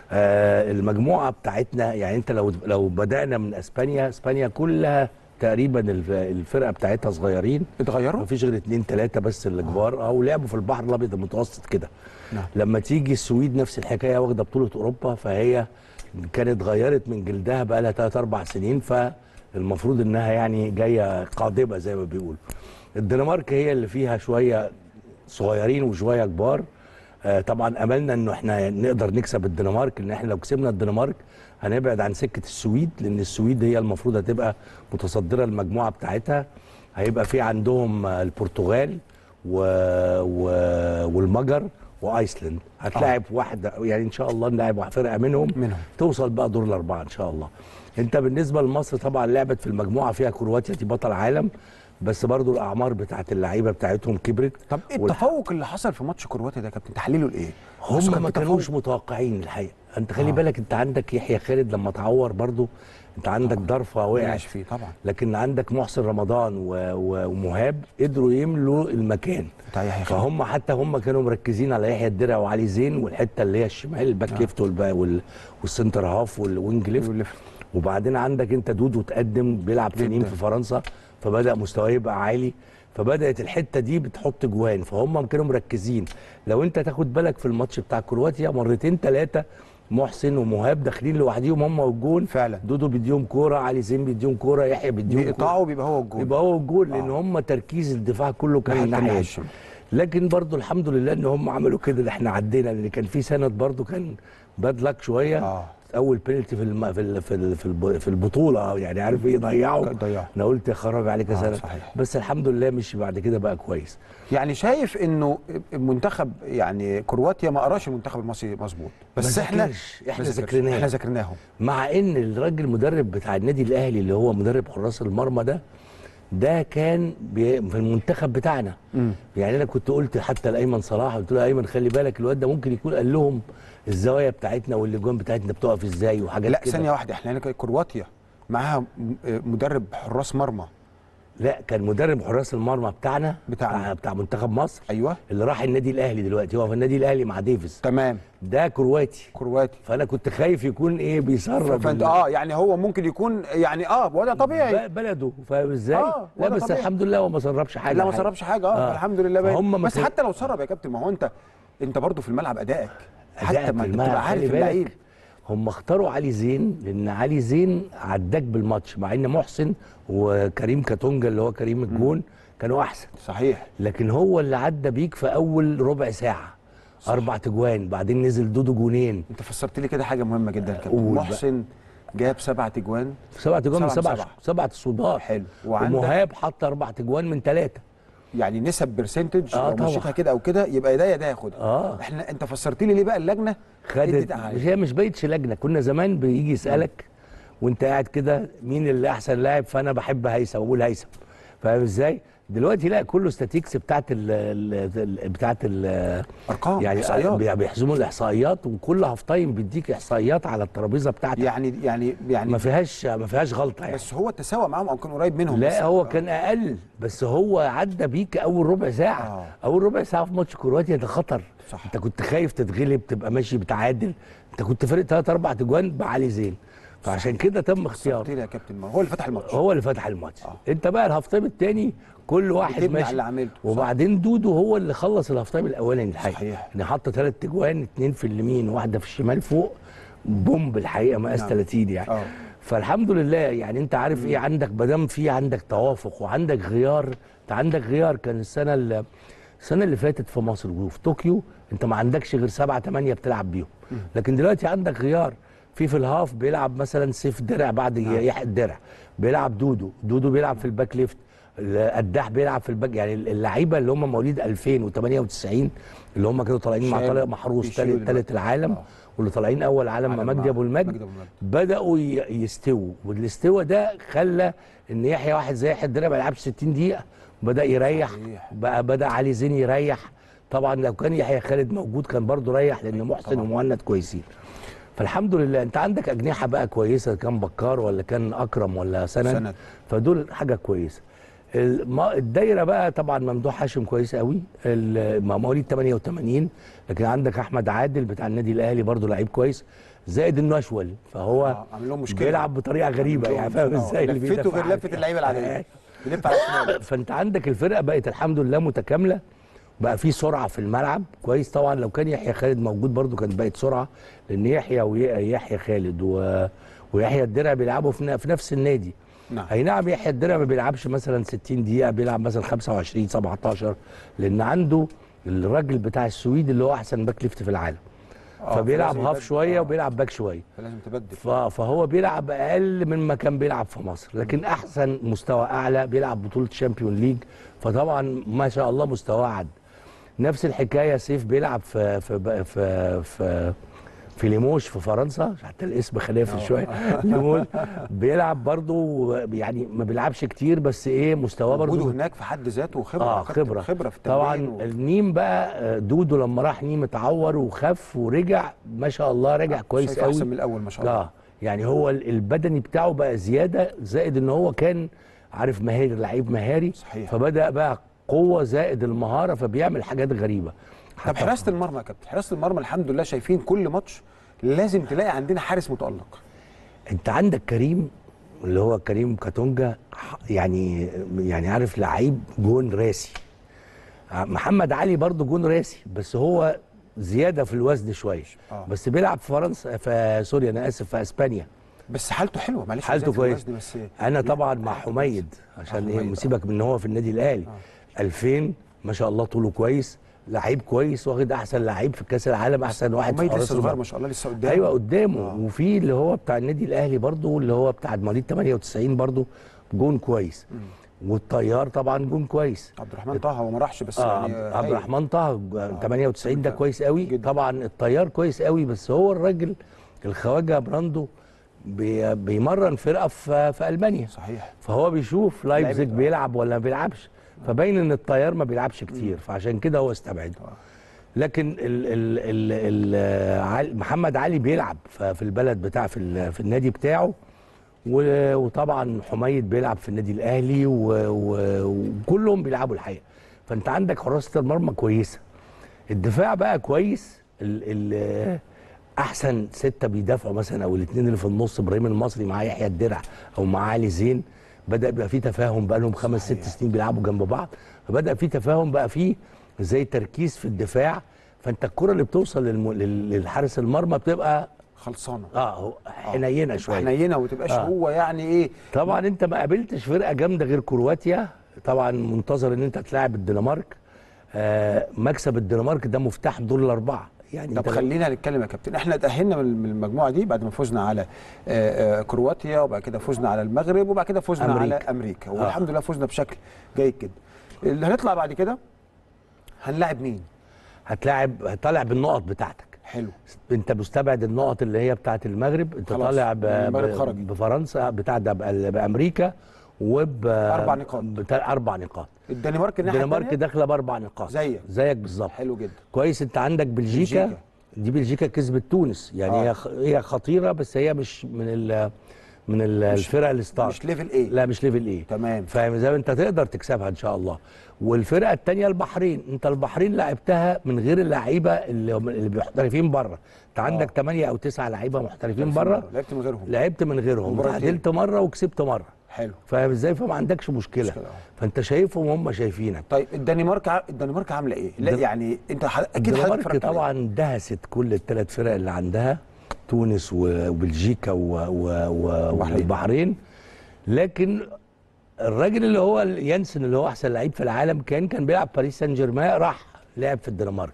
آه المجموعه بتاعتنا يعني انت لو لو بدانا من اسبانيا اسبانيا كلها تقريبا الفرقه بتاعتها صغيرين اتغيروا مفيش غير اثنين ثلاثه بس اللي كبار او لعبوا في البحر الابيض المتوسط كده نعم. لما تيجي السويد نفس الحكايه واخده بطوله اوروبا فهي كانت غيرت من جلدها بقى لها ثلاث اربع سنين ف المفروض انها يعني جايه قادمه زي ما بيقولوا الدنمارك هي اللي فيها شويه صغيرين وشويه كبار آه طبعا املنا انه احنا نقدر نكسب الدنمارك لان احنا لو كسبنا الدنمارك هنبعد عن سكه السويد لان السويد هي المفروض هتبقى متصدره المجموعه بتاعتها هيبقى في عندهم البرتغال و... و... والمجر وايسلند هتلاعب آه. واحده يعني ان شاء الله نلاعب فرقه منهم منهم توصل بقى دور الاربعه ان شاء الله انت بالنسبه لمصر طبعا لعبت في المجموعه فيها كرواتيا دي بطل عالم بس برضو الاعمار بتاعت اللعيبه بتاعتهم كبرت طب ايه التفوق اللي حصل في ماتش كرواتيا ده يا كابتن تحليله لايه هم ما كانوش متوقعين الحقيقه انت خلي آه. بالك انت عندك يحيى خالد لما اتعور برضو انت عندك ضرفه وقعت فيه طبعا لكن عندك محسن رمضان ومهاب قدروا يملوا المكان فهم حتى هم كانوا مركزين على يحيى الدرع وعلي زين والحته اللي هي الشمال الباك آه. ليفت والسنتر هاف والوينج ليفت وبعدين عندك انت دودو تقدم بيلعب في نيم في فرنسا فبدا مستواه يبقى عالي فبدات الحته دي بتحط جوان فهم كانوا مركزين لو انت تاخد بالك في الماتش بتاع كرواتيا مرتين ثلاثه محسن ومهاب داخلين لوحديهم هم والجون فعلا دودو بيديهم كوره علي زين بيديهم كوره يحيى بيديهم كوره بيقطعوا بيبقى هو الجون بيبقى هو الجون لان آه. هم تركيز الدفاع كله كان الناحيه لكن برضو الحمد لله ان هم عملوا كده اللي احنا عدينا لان كان في سند برضو كان باد لك شويه آه. اول بينالتي في الم... في ال... في ال... في, الب... في البطوله يعني عارف ايه ضيعه ضيعه. انا قلت خرج عليك آه، سنه صحيح. بس الحمد لله مشي بعد كده بقى كويس يعني شايف انه منتخب يعني كرواتيا ما قراش المنتخب المصري مظبوط بس ما احنا ذاكرش. إحنا ما ذاكرش. ذاكرناه. احنا ذاكرناهم مع ان الراجل المدرب بتاع النادي الاهلي اللي هو مدرب حراس المرمى ده ده كان بي... في المنتخب بتاعنا مم. يعني انا كنت قلت حتى لايمن صلاح قلت له ايمن خلي بالك الواد ده ممكن يكون قال لهم الزوايا بتاعتنا والاجوان بتاعتنا بتقف ازاي وحاجات لا كده ثانيه واحده احنا هنا كرواتيا معاها م- مدرب حراس مرمى لا كان مدرب حراس المرمى بتاعنا بتاعنا. بتاع, بتاع منتخب مصر ايوه اللي راح النادي الاهلي دلوقتي هو في النادي الاهلي مع ديفيز تمام ده كرواتي كرواتي فانا كنت خايف يكون ايه بيسرب فانت ال- اه يعني هو ممكن يكون يعني اه وضع طبيعي ب- بلده فاهم ازاي؟ آه، لا وضع بس طبيعي. الحمد لله هو ما سربش حاجه لا ما حاجة. سربش حاجه اه, آه. الحمد لله باين فهم ما بس كان- حتى لو سرب يا كابتن ما هو انت انت برضه في الملعب ادائك حتى أداءك ما في انت الملعب، بتبقى خلي عارف بالك. اللعيب هم اختاروا علي زين لان علي زين عداك بالماتش مع ان محسن وكريم كاتونجا اللي هو كريم الجون كانوا احسن صحيح لكن هو اللي عدى بيك في اول ربع ساعه صح. اربع تجوان بعدين نزل دودو جونين انت فسرت لي كده حاجه مهمه جدا يا كابتن قول بقى. محسن جاب سبعة تجوان سبع تجوان من سبعة سبع من سبعة. سبعة صدار حلو. وعندك- ومهاب حط اربع تجوان من ثلاثه يعني نسب برسنتج آه لو طبعا. مشيتها كده او كده يبقى ده يا ده ياخدها اه احنا انت فسرت لي ليه بقى اللجنه خدت ادت مش عليه. هي مش بقتش لجنه كنا زمان بيجي يسالك وانت قاعد كده مين اللي احسن لاعب فانا بحب هيثم بقول هيثم فاهم ازاي؟ دلوقتي لا كله ستاتيكس بتاعت ال ال بتاعت ال ارقام يعني احصائيات بي- بيحسبوا الاحصائيات وكل هاف تايم بيديك احصائيات على الترابيزه بتاعتك يعني يعني يعني ما فيهاش ما فيهاش غلطه يعني بس هو تساوى معاهم او كان قريب منهم بس لا هو كان اقل بس هو عدى بيك اول ربع ساعه آه. اول ربع ساعه في ماتش كرواتيا ده خطر صح. انت كنت خايف تتغلب تبقى ماشي بتعادل انت كنت فارق ثلاث اربع تجوان بعلي زين فعشان كده تم اختياره قلت لي يا كابتن ما هو اللي فتح الماتش هو اللي فتح الماتش آه. انت بقى الهاف تايم الثاني كل واحد بتبني على ماشي اللي عملته، صح. وبعدين دودو هو اللي خلص الهاف تايم الاولاني الحقيقه صحيح. ان حط ثلاث تجوان اثنين في اليمين واحده في الشمال فوق بومب الحقيقه مقاس نعم. 30 يعني آه. فالحمد لله يعني انت عارف ايه عندك ما دام في عندك توافق وعندك غيار انت عندك غيار كان السنه اللي السنه اللي فاتت في مصر وفي طوكيو انت ما عندكش غير سبعة ثمانية بتلعب بيهم لكن دلوقتي عندك غيار في في الهاف بيلعب مثلا سيف درع بعد يحيى الدرع بيلعب دودو دودو بيلعب في الباك ليفت القداح بيلعب في الباك يعني اللعيبه اللي هم مواليد 2098 اللي هم كانوا طالعين مع شال- طارق محروس بيشيلوا ثالث ثالث دلوقتي. العالم آه. واللي طالعين اول عالم مع عالم مجدي مع ابو المجد مجدي أبو المجد. بداوا ي- يستووا والاستوا ده خلى ان يحيى واحد زي يحيى الدرع ما يلعبش 60 دقيقه بدا يريح صحيح. بقى بدا علي زين يريح طبعا لو كان يحيى خالد موجود كان برضه ريح لان محسن طبعاً. ومهند كويسين فالحمد لله انت عندك اجنحه بقى كويسه كان بكار ولا كان اكرم ولا سند, سند. فدول حاجه كويسه الم- الدايره بقى طبعا ممدوح هاشم كويس قوي ال- مع مواليد 88 لكن عندك احمد عادل بتاع النادي الاهلي برضه لعيب كويس زائد انه اشول فهو آه، عامل لهم مشكله بيلعب بطريقه غريبه يعني فاهم آه، ازاي اللي لفته بيدافع غير عن- لفه اللعيبه العاديه آه. بيلف على الشمال فانت عندك الفرقه بقت الحمد لله متكامله بقى في سرعه في الملعب كويس طبعا لو كان يحيى خالد موجود برضو كانت بقت سرعه لان يحيى ويحيى خالد و... ويحيى الدرع بيلعبوا في, ن- في نفس النادي نعم. اي نعم يحيى الدرع ما بيلعبش مثلا 60 دقيقه بيلعب مثلا 25 17 لان عنده الراجل بتاع السويد اللي هو احسن باك ليفت في العالم آه، فبيلعب فلازم هاف يبدل. شويه آه. وبيلعب باك شويه فلازم تبدل ف- فهو بيلعب اقل من ما كان بيلعب في مصر لكن احسن مستوى اعلى بيلعب بطوله شامبيون ليج فطبعا ما شاء الله مستواه عد نفس الحكايه سيف بيلعب في في في في, في ليموش في فرنسا حتى الاسم خلافي شويه ليموش بيلعب برضه يعني ما بيلعبش كتير بس ايه مستواه وجوده برضه هناك في حد ذاته خبره اه يا كابتن، خبره خبره في طبعا التمرين و... النيم بقى آه، دودو لما راح نيم اتعور وخف ورجع ما شاء الله رجع كويس شايف قوي احسن من الاول ما شاء الله اه يعني هو ال- البدني بتاعه بقى زياده زائد ان هو كان عارف مهاري لعيب مهاري صحيح. فبدا بقى قوه زائد المهاره فبيعمل حاجات غريبه طب حتى حراسه المرمى يا كابتن حراسه المرمى الحمد لله شايفين كل ماتش لازم تلاقي عندنا حارس متالق انت عندك كريم اللي هو كريم كاتونجا ح- يعني يعني عارف لعيب جون راسي ع- محمد علي برضو جون راسي بس هو زياده في الوزن شويه آه. بس بيلعب في فرنسا في سوريا انا اسف في اسبانيا بس حالته حلوه معلش حالته زي في كويس الوزن بس انا لا، طبعا مع حالته حميد عشان آه، ايه حميد، مسيبك من ان هو في النادي الاهلي 2000 ما شاء الله طوله كويس لعيب كويس واخد احسن لعيب في كاس العالم احسن واحد في حميد حراس لسه صغير المرمى ما شاء الله لسه قدام ايوه قدامه آه. وفي اللي هو بتاع النادي الاهلي برضو اللي هو بتاع مواليد 98 برضو جون كويس والطيار طبعا جون كويس عبد الرحمن طه هو ما راحش بس اه يعني عبد هايل. الرحمن طه 98 ده جدا. كويس قوي جدا. طبعا الطيار كويس قوي بس هو الراجل الخواجه براندو بي بيمرن فرقه في في المانيا صحيح فهو بيشوف لايبزيج لعيبة- بيلعب ولا ما بيلعبش فباين ان الطيار ما بيلعبش كتير فعشان كده هو استبعده لكن ال ال ال ال عل- محمد علي بيلعب ف- في البلد بتاع في, ال- في النادي بتاعه و- وطبعا حميد بيلعب في النادي الاهلي و- و- وكلهم بيلعبوا الحقيقه فانت عندك حراسه المرمى كويسه الدفاع بقى كويس ال ال احسن سته بيدافعوا مثلا او الاثنين اللي في النص ابراهيم المصري مع يحيى الدرع او مع علي زين بدا يبقى في تفاهم بقى لهم خمس ست صحيح. سنين بيلعبوا جنب بعض فبدا في تفاهم بقى في زي تركيز في الدفاع فانت الكره اللي بتوصل للم... لل- للحارس المرمى بتبقى خلصانه اه هو حنينه شويه حنينه وما تبقاش آه. هو يعني ايه طبعا انت ما قابلتش فرقه جامده غير كرواتيا طبعا منتظر ان انت تلاعب الدنمارك آه مكسب الدنمارك ده مفتاح دور الاربعه يعني طب انت لو- خلينا نتكلم يا كابتن احنا تاهلنا من من المجموعه دي بعد ما فزنا على آه، آه، كرواتيا وبعد كده فزنا على المغرب وبعد كده فزنا أمريكا. على امريكا والحمد لله فزنا بشكل جيد جدا اللي هنطلع بعد كده هنلاعب مين هتلاعب هتطلع بالنقط بتاعتك حلو انت مستبعد النقط اللي هي بتاعت المغرب انت خلاص، طالع ب... المغرب ب- خرجت. بفرنسا بتاع ده بأ- بامريكا وب أربع نقاط. بتاع اربع نقاط الدنمارك الناحيه الدنمارك الثانيه داخله باربع نقاط زيك. زيك بالظبط حلو جدا كويس انت عندك بلجيكا, بلجيكا. دي بلجيكا كسبت تونس يعني آه. هي خ- هي خطيره بس هي مش من ال من ال- الفرق الستار مش ليفل ايه لا مش ليفل ايه تمام. فاهم ازاي انت تقدر تكسبها ان شاء الله والفرقه الثانيه البحرين انت البحرين لعبتها من غير اللعيبه اللي هم- اللي محترفين بره انت عندك 8 او 9 لعيبه محترفين بره لعبت من غيرهم لعبت من غيرهم مباراتين. تعادلت مره وكسبت مره حلو فاهم ازاي فما عندكش مشكله مشكلة، آه. فانت شايفهم وهم شايفينك طيب الدنمارك ع- الدنمارك عامله ايه؟ لا الدن- يعني انت ح... اكيد حضرتك الدنمارك اتفرجت عليها. طبعا دهست كل الثلاث فرق اللي عندها تونس و- وبلجيكا و- و- و- وبحرين. والبحرين لكن الراجل اللي هو يانسن اللي هو احسن لعيب في العالم كان كان بيلعب باريس سان جيرمان راح لعب في الدنمارك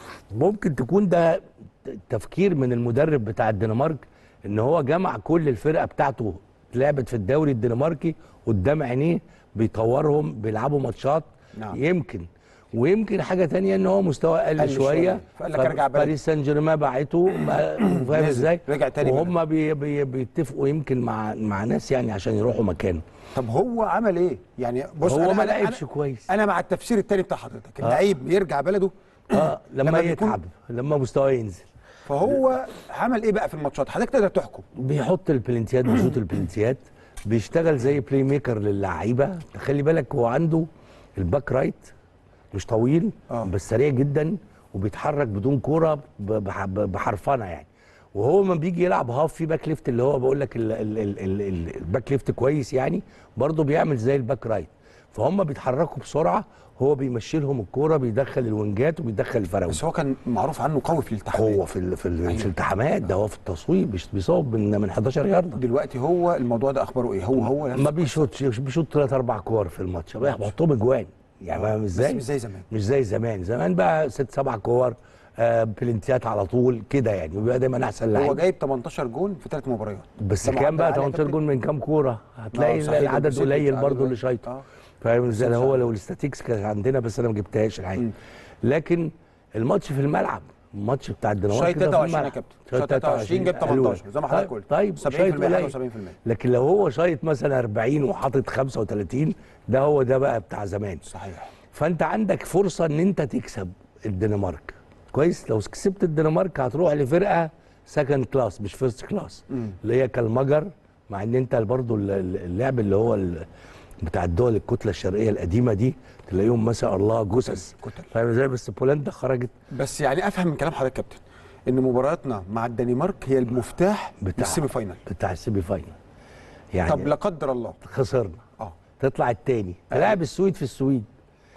ممكن تكون ده تفكير من المدرب بتاع الدنمارك ان هو جمع كل الفرقه بتاعته لعبت في الدوري الدنماركي قدام عينيه بيطورهم بيلعبوا ماتشات نعم. يمكن ويمكن حاجه تانية ان هو مستوى اقل قل شويه شوية. فقال لك ارجع بلدي. باريس سان جيرمان باعته ما- فاهم نزل. ازاي رجع تاني وهم بي بي بيتفقوا يمكن مع مع ناس يعني عشان يروحوا مكانه طب هو عمل ايه؟ يعني بص هو أنا- ما أنا- لعبش أنا- كويس. انا مع التفسير التاني بتاع حضرتك آه. اللعيب يرجع بلده اه لما, لما بيكون- يتعب لما مستواه ينزل فهو عمل ايه بقى في الماتشات؟ حضرتك تقدر تحكم بيحط البلنتيات بيشوط البلنتيات بيشتغل زي بلاي ميكر للعيبه خلي بالك هو عنده الباك رايت مش طويل آه. بس سريع جدا وبيتحرك بدون كوره ب- بح- ب- بحرفنه يعني وهو لما بيجي يلعب هاف في باك ليفت اللي هو بقول لك ال- ال- ال- ال- ال- الباك ليفت كويس يعني برضه بيعمل زي الباك رايت فهم بيتحركوا بسرعه هو بيمشي لهم الكوره بيدخل الوينجات وبيدخل الفراوده بس هو كان معروف عنه قوي في الالتحامات هو في ال في, ال في الالتحامات ده هو في التصويب بيش- بيصوب من من 11 يارده دلوقتي هو الموضوع ده اخباره ايه؟ هو هو نفس ما بيشوطش بيشوط ثلاث اربع كور في الماتش بيحطهم اجوان يعني آه، فاهم بس ازاي؟ مش زي زمان. مش زي زمان زمان بقى ست سبع كور آه بلنتيات على طول كده يعني وبيبقى دايما احسن هو لعيب جايب 18 جون في ثلاث مباريات بس ده كام معدل بقى عالي يا 18 كابتن؟ جون من كام كوره هتلاقي آه، صحيح، ده العدد بيسد قليل على برضه اللي الوقت. شايطه آه. فاهم ازاي بس هو صحيح. لو الاستاتيكس كانت عندنا بس انا ما جبتهاش الحقيقه مم. لكن الماتش في الملعب الماتش بتاع الدنمارك شايط ده في 23 يا الملعب. كابتن شايط شايط 23 جاب 18 زي ما حضرتك طيب, قلت طيب 70% شايط حاجه قليل. و70% لكن لو هو شايط مثلا 40 وحاطط 35 ده هو ده بقى بتاع زمان صحيح فانت عندك فرصه ان انت تكسب الدنمارك كويس لو كسبت الدنمارك هتروح لفرقه سكند كلاس مش فيرست كلاس مم. اللي هي كالمجر مع ان انت برضو ال- ال- اللعب اللي هو ال- بتاع الدول الكتله الشرقيه القديمه دي تلاقيهم ما شاء الله جثث كتل. فاهم ازاي بس بولندا خرجت بس يعني افهم من كلام حضرتك يا كابتن ان مباراتنا مع الدنمارك هي المفتاح بتاع للسيمي فاينال بتاع السيمي فاينل يعني طب لا قدر الله خسرنا اه تطلع التاني تلاعب السويد في السويد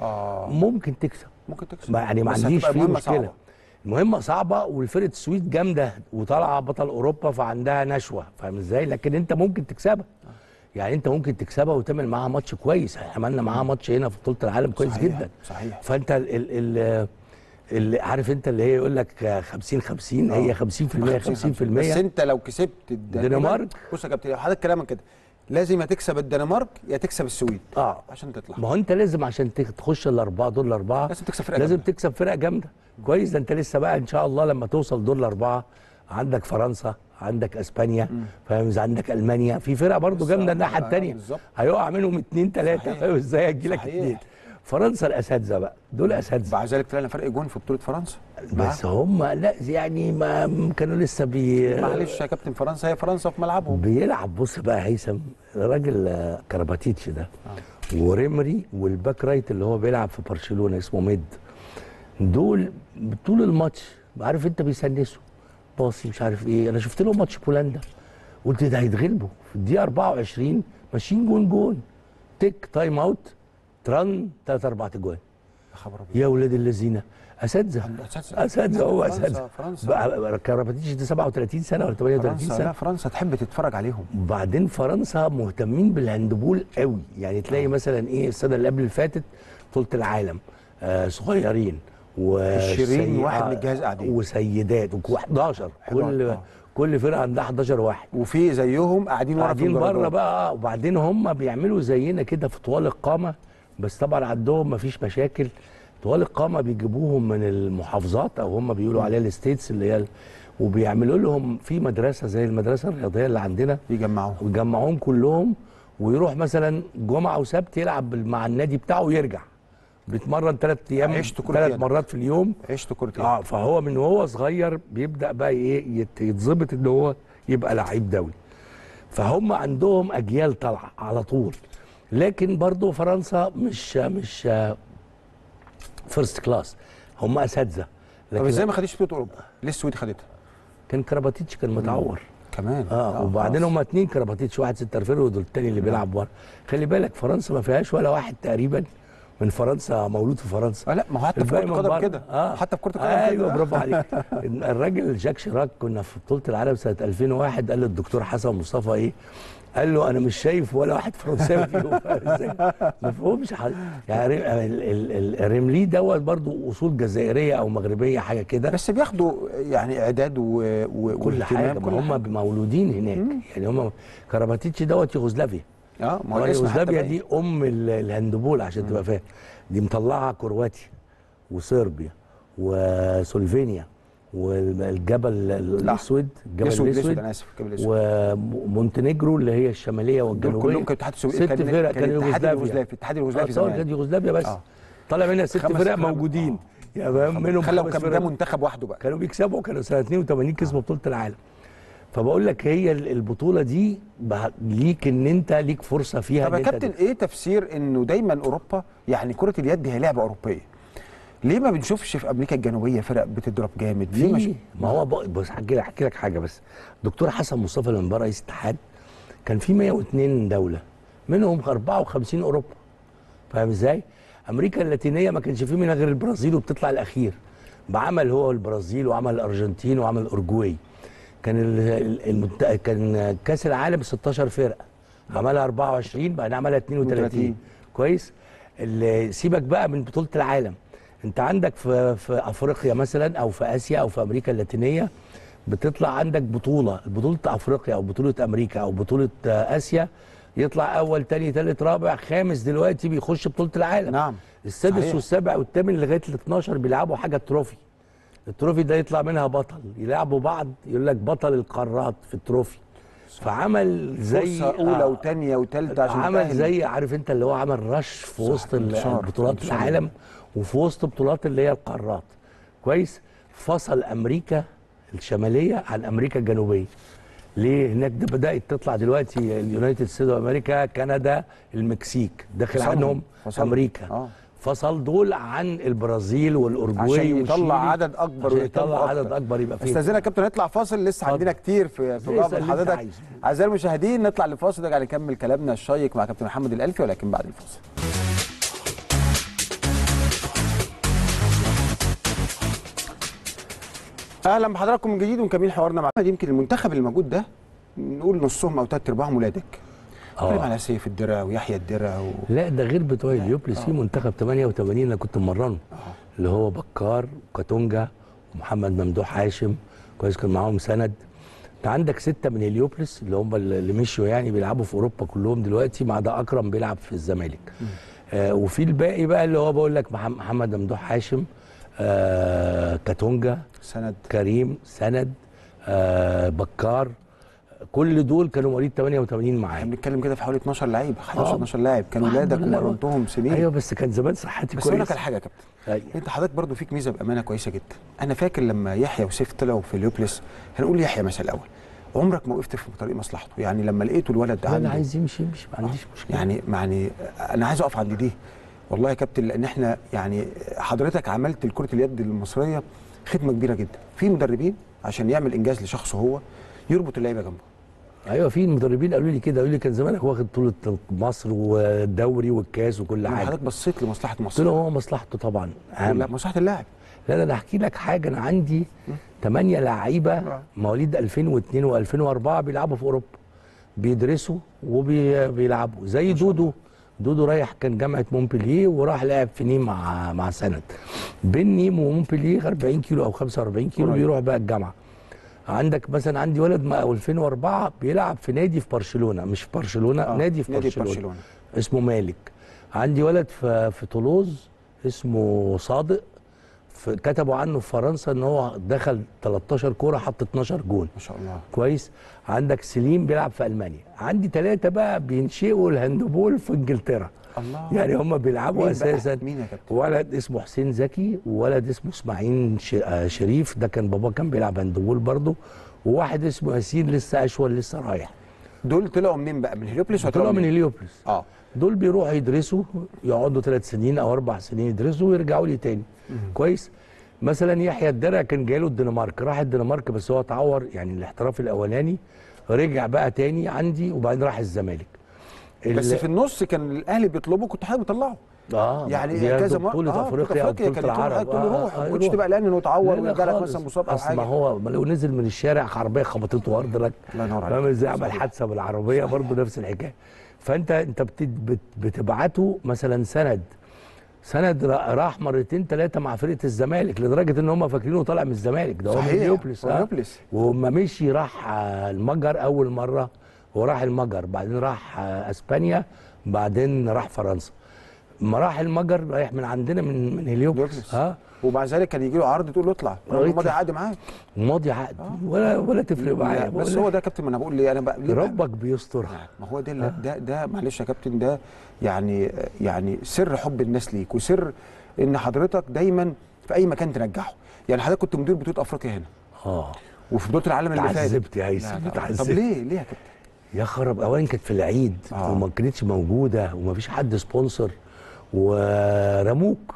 اه ممكن تكسب ممكن تكسب ما يعني ما بس عنديش هتبقى فيه مهمة مشكله صعبة. المهمه صعبه والفرقه السويد جامده وطالعه بطل اوروبا فعندها نشوه فاهم ازاي لكن انت ممكن تكسبها يعني انت ممكن تكسبها وتعمل معاها ماتش كويس احنا عملنا معاها ماتش هنا في بطوله العالم كويس صحيح، جدا صحيح. فانت ال ال ال اللي عارف انت اللي هي يقول لك 50 50 هي 50% 50% بس انت لو كسبت الدنمارك بص يا كابتن حضرتك كلامك كده لازم يا تكسب الدنمارك يا تكسب السويد اه عشان تطلع ما هو انت لازم عشان تخ- تخش الاربعه دول الاربعه لازم تكسب فرقه لازم جامدة. تكسب فرقه جامده كويس ده انت لسه بقى ان شاء الله لما توصل دول الاربعه عندك فرنسا عندك اسبانيا فاهم ازاي؟ عندك المانيا في فرقه برضو بس- جامده الناحيه آه، الثانيه بالظبط. هيقع منهم اثنين ثلاثه صحيح. فاهم ازاي هتجي لك صحيح. اثنين فرنسا الاساتذه بقى دول اساتذه مع ذلك طلعنا فرق جون في بطوله فرنسا بس هم لا يعني ما كانوا لسه بي معلش يا كابتن فرنسا هي فرنسا في ملعبهم بيلعب بص بقى هيثم الراجل آه، كرباتيتش ده وريمري والباك رايت اللي هو بيلعب في برشلونه اسمه ميد دول طول الماتش عارف انت بيسنسوا باصي مش عارف ايه انا شفت لهم ماتش بولندا قلت ده هيتغلبوا في الدقيقه 24 ماشيين جون جون تك تايم اوت ترن ثلاث اربع اجوان يا خبر ابيض يا ولاد الذين اساتذه أساتذة. اساتذه هو فرنسا- اساتذه فرنسا. بقى كرباتيتش ده 37 سنه ولا 38 فرنسا سنه لا فرنسا تحب تتفرج عليهم وبعدين فرنسا مهتمين بالهاندبول قوي يعني تلاقي مثلا ايه السنه اللي قبل اللي فاتت بطوله العالم آه صغيرين و 20 واحد من الجهاز قاعدين. وسيدات و11 كل آه. كل فرقه عندها 11 واحد وفي زيهم قاعدين ورا في قاعدين بره المدرجات. بقى آه، وبعدين هم بيعملوا زينا كده في طوال القامه بس طبعا عندهم مفيش مشاكل طوال القامه بيجيبوهم من المحافظات او هم بيقولوا عليها الستيتس اللي هي ال- وبيعملوا لهم في مدرسه زي المدرسه الرياضيه اللي عندنا يجمعوهم ويجمعوهم كلهم ويروح مثلا جمعه وسبت يلعب مع النادي بتاعه ويرجع بيتمرن ثلاث ايام عشت كرة ثلاث يد. مرات في اليوم عشت كرة يد. اه فهو من وهو صغير بيبدا بقى ايه يت- يتظبط ان هو يبقى لعيب دولي فهم عندهم اجيال طالعه على طول لكن برضو فرنسا مش مش فيرست كلاس هم اساتذه طب ازاي ما خدتش بطوله اوروبا؟ ليه السويد خدتها؟ كان كراباتيتش كان متعور كمان اه وبعدين خلاص. هم اتنين كراباتيتش واحد ستر فيرود والتاني اللي بيلعب ورا خلي بالك فرنسا ما فيهاش ولا واحد تقريبا من فرنسا مولود في فرنسا آه لا ما هو حتى في كرة الباقي من القدم بره. كده اه حتى في كرة القدم ايوه كده. برافو عليك الراجل جاك شيراك كنا في بطوله العالم سنه 2001 قال للدكتور حسن مصطفى ايه قال له انا مش شايف ولا واحد فرنساوي فيهم فاهم ازاي؟ ما فيهمش حد يعني ريم- ال- ال- ال- ريملي دوت برضو اصول جزائريه او مغربيه حاجه كده بس بياخدوا يعني اعداد و... و... كل واهتمام، حاجه كل ما هم حاجة. مولودين هناك يعني هم كراباتيتش دوت يوغوسلافيا اه ما هو هو الاسم حتى يوغوسلافيا باين. دي ام ال- الهاندبول عشان تبقى فاهم دي مطلعه كرواتيا وصربيا وسلوفينيا والجبل الاسود الجبل الاسود الاسود الاسود انا اسف الجبل الاسود ومونتينيجرو اللي هي الشماليه دول والجنوبيه كلهم كانوا اتحاد السوفيتي ست فرق كان الاتحاد يوغوسلافيا اليوغوسلافي الاتحاد آه، اليوغوسلافي تصور زمان كانت يوغوسلافيا بس آه. طلع منها ست خمس فرق فرق. موجودين يا فاهم منهم خلوا خمس كان ده فرق منتخب وحده بقى كانوا بيكسبوا كانوا سنه 82 كسبوا بطوله العالم فبقول لك هي ال- البطوله دي بع- ليك ان انت ليك فرصه فيها طب ان يا انت كابتن ايه تفسير انه دايما اوروبا يعني كره اليد هي لعبه اوروبيه ليه ما بنشوفش في امريكا الجنوبيه فرق بتضرب جامد ليه مش في ما هو بق- بص احكي لك احكي لك حاجه بس دكتور حسن مصطفى لما بقى رئيس اتحاد كان في 102 دوله منهم 54 اوروبا فاهم ازاي؟ امريكا اللاتينيه ما كانش فيه منها غير البرازيل وبتطلع الاخير بعمل هو البرازيل وعمل الارجنتين وعمل اورجواي كان ال- ال- المنت... كان كاس العالم 16 فرقه عملها 24 بعدين عملها 32 32. كويس اللي سيبك بقى من بطوله العالم انت عندك في في افريقيا مثلا او في اسيا او في امريكا اللاتينيه بتطلع عندك بطوله بطوله افريقيا او بطوله امريكا او بطوله آه، اسيا يطلع اول تاني تالت رابع خامس دلوقتي بيخش بطوله العالم نعم السادس صحيح. والسابع والثامن لغايه ال 12 بيلعبوا حاجه تروفي التروفي ده يطلع منها بطل يلعبوا بعض يقول لك بطل القارات في التروفي فعمل زي فرصه اولى آه، وثانيه وثالثه عشان عمل تأهل. زي عارف انت اللي هو عمل رش في صح، وسط ال- انتشار، بطولات انتشار. العالم وفي وسط بطولات اللي هي القارات كويس فصل امريكا الشماليه عن امريكا الجنوبيه ليه هناك ده بدات تطلع دلوقتي اليونايتد ستيتس امريكا كندا المكسيك داخل فصلهم، عنهم فصلهم. امريكا آه. فصل دول عن البرازيل والاورجواي عشان يطلع والشيلي، عدد اكبر عشان ويهتموا يطلع عدد أكتر. اكبر يبقى فيه استاذنا يا كابتن نطلع فاصل لسه اتفضل. عندنا كتير في في اسأل جواب اللي انت حضرتك عايزه. اعزائي المشاهدين نطلع لفاصل نرجع نكمل كلامنا الشيق مع كابتن محمد الالفي ولكن بعد الفاصل اهلا بحضراتكم من جديد ومكملين حوارنا مع يمكن المنتخب اللي موجود ده نقول نصهم او ثلاث ارباعهم ولادك اتكلم على سيف الدرع ويحيى الدرع و... لا ده غير بتوع اليوبلس في منتخب 88 انا كنت مرنه اللي هو بكار وكاتونجا ومحمد ممدوح هاشم كويس كان معاهم سند انت عندك سته من هليوبلس اللي هم اللي مشوا يعني بيلعبوا في اوروبا كلهم دلوقتي ما عدا اكرم بيلعب في الزمالك آه وفي الباقي بقى اللي هو بقول لك محم- محمد ممدوح هاشم آه كاتونجا سند كريم سند آه بكار كل دول كانوا مواليد 88 معايا احنا بنتكلم كده في حوالي 12 لعيب 11 آه. 12 لاعب كان الحمد ولادك لله. ومرنتهم سنين ايوه بس كان زمان صحتي بس اقول لك كويسه على حاجه يا كابتن أيوة. انت حضرتك برضو فيك ميزه بامانه كويسه جدا انا فاكر لما يحيى وسيف طلعوا في اليوبلس هنقول يحيى مثلا الاول عمرك ما وقفت في طريق مصلحته يعني لما لقيته الولد ده انا عنده عايز يمشي يمشي ما عنديش مشكله يعني يعني انا عايز اقف عند دي والله يا كابتن لان احنا يعني حضرتك عملت لكره اليد المصريه خدمه كبيره جدا في مدربين عشان يعمل انجاز لشخصه هو يربط اللعيبه جنبه ايوه في مدربين قالوا لي كده قالوا لي كان زمانك واخد بطوله مصر والدوري والكاس وكل لما حاجه حضرتك بصيت لمصلحه قلت مصر له هو مصلحته طبعا اهم لا مصلحه اللاعب لا لا انا احكي لك حاجه انا عندي ثمانية لعيبه آه. مواليد 2002 و2004 بيلعبوا في اوروبا بيدرسوا وبيلعبوا زي دودو دودو رايح كان جامعه مونبلييه وراح لعب في نيم مع مع سند بين نيم ومونبلييه 40 كيلو او 45 كيلو قريب. بيروح بقى الجامعه عندك مثلا عندي ولد ما 2004 بيلعب في نادي في برشلونه مش في برشلونه آه، نادي في نادي في برشلونه, برشلونة. اسمه مالك عندي ولد في في طولوز اسمه صادق في كتبوا عنه في فرنسا ان هو دخل 13 كوره حط 12 جون ما شاء الله كويس عندك سليم بيلعب في المانيا عندي ثلاثه بقى بينشئوا الهاندبول في انجلترا الله يعني هم بيلعبوا مين بقى؟ اساسا مين يا كابتن؟ ولد اسمه حسين زكي وولد اسمه اسماعيل ش- آه شريف ده كان بابا كان بيلعب هاندبول برضه وواحد اسمه ياسين لسه اشول لسه رايح دول طلعوا منين بقى من هليوبلس ولا طلعوا من منين؟ هليوبلس اه دول بيروحوا يدرسوا يقعدوا ثلاث سنين او اربع سنين يدرسوا ويرجعوا لي تاني كويس مثلا يحيى الدرع كان جاي له الدنمارك راح الدنمارك بس هو اتعور يعني الاحتراف الاولاني رجع بقى تاني عندي وبعدين راح الزمالك بس ال- في النص كان الاهلي بيطلبوا كنت حضرتك بتطلعه اه يعني دي كذا مره بطولة آه، افريقيا او بطولة كان العرب تقول له روح ما كنتش يروح. تبقى قلقان انه يتعور لا لا ويرجع لك خالص. مثلا مصاب او اصل ما حاجه هو ما لو نزل من الشارع عربيه خبطته وارض لك الله ينور عليك. فاهم ازاي عمل صحيح. حادثه بالعربيه برضه نفس الحكايه فانت انت بت- بت- بتبعته مثلا سند سند را- راح مرتين ثلاثه مع فرقه الزمالك لدرجه ان هم فاكرينه طالع من الزمالك ده هو من صحيح، هليوبلس هو آه. هليوبلس. وما مشي راح آه، المجر اول مره وراح المجر بعدين راح آه، اسبانيا بعدين راح فرنسا لما راح المجر رايح من عندنا من من هليوبلس هليوبلس. اه ومع ذلك كان يجي له عرض تقول له اطلع آه، رغم يطلع. ماضي عقد معاك ماضي عقد ولا ولا تفرق معايا لا، بقول بس لك هو ده يا كابتن ما انا بقول ليه انا بقى ليه بقى؟ ربك بيستر ما هو ده اللي- ده ده معلش يا كابتن ده يعني يعني سر حب الناس ليك وسر ان حضرتك دايما في اي مكان تنجحه يعني حضرتك كنت مدير بطوله افريقيا هنا اه وفي بطوله العالم اللي فاتت اتعذبت يا لا، هيثم لا، طب اتعذبت ليه ليه يا كابتن يا خرب اولا كانت في العيد آه. وما كانتش موجوده ومفيش حد سبونسر ورموك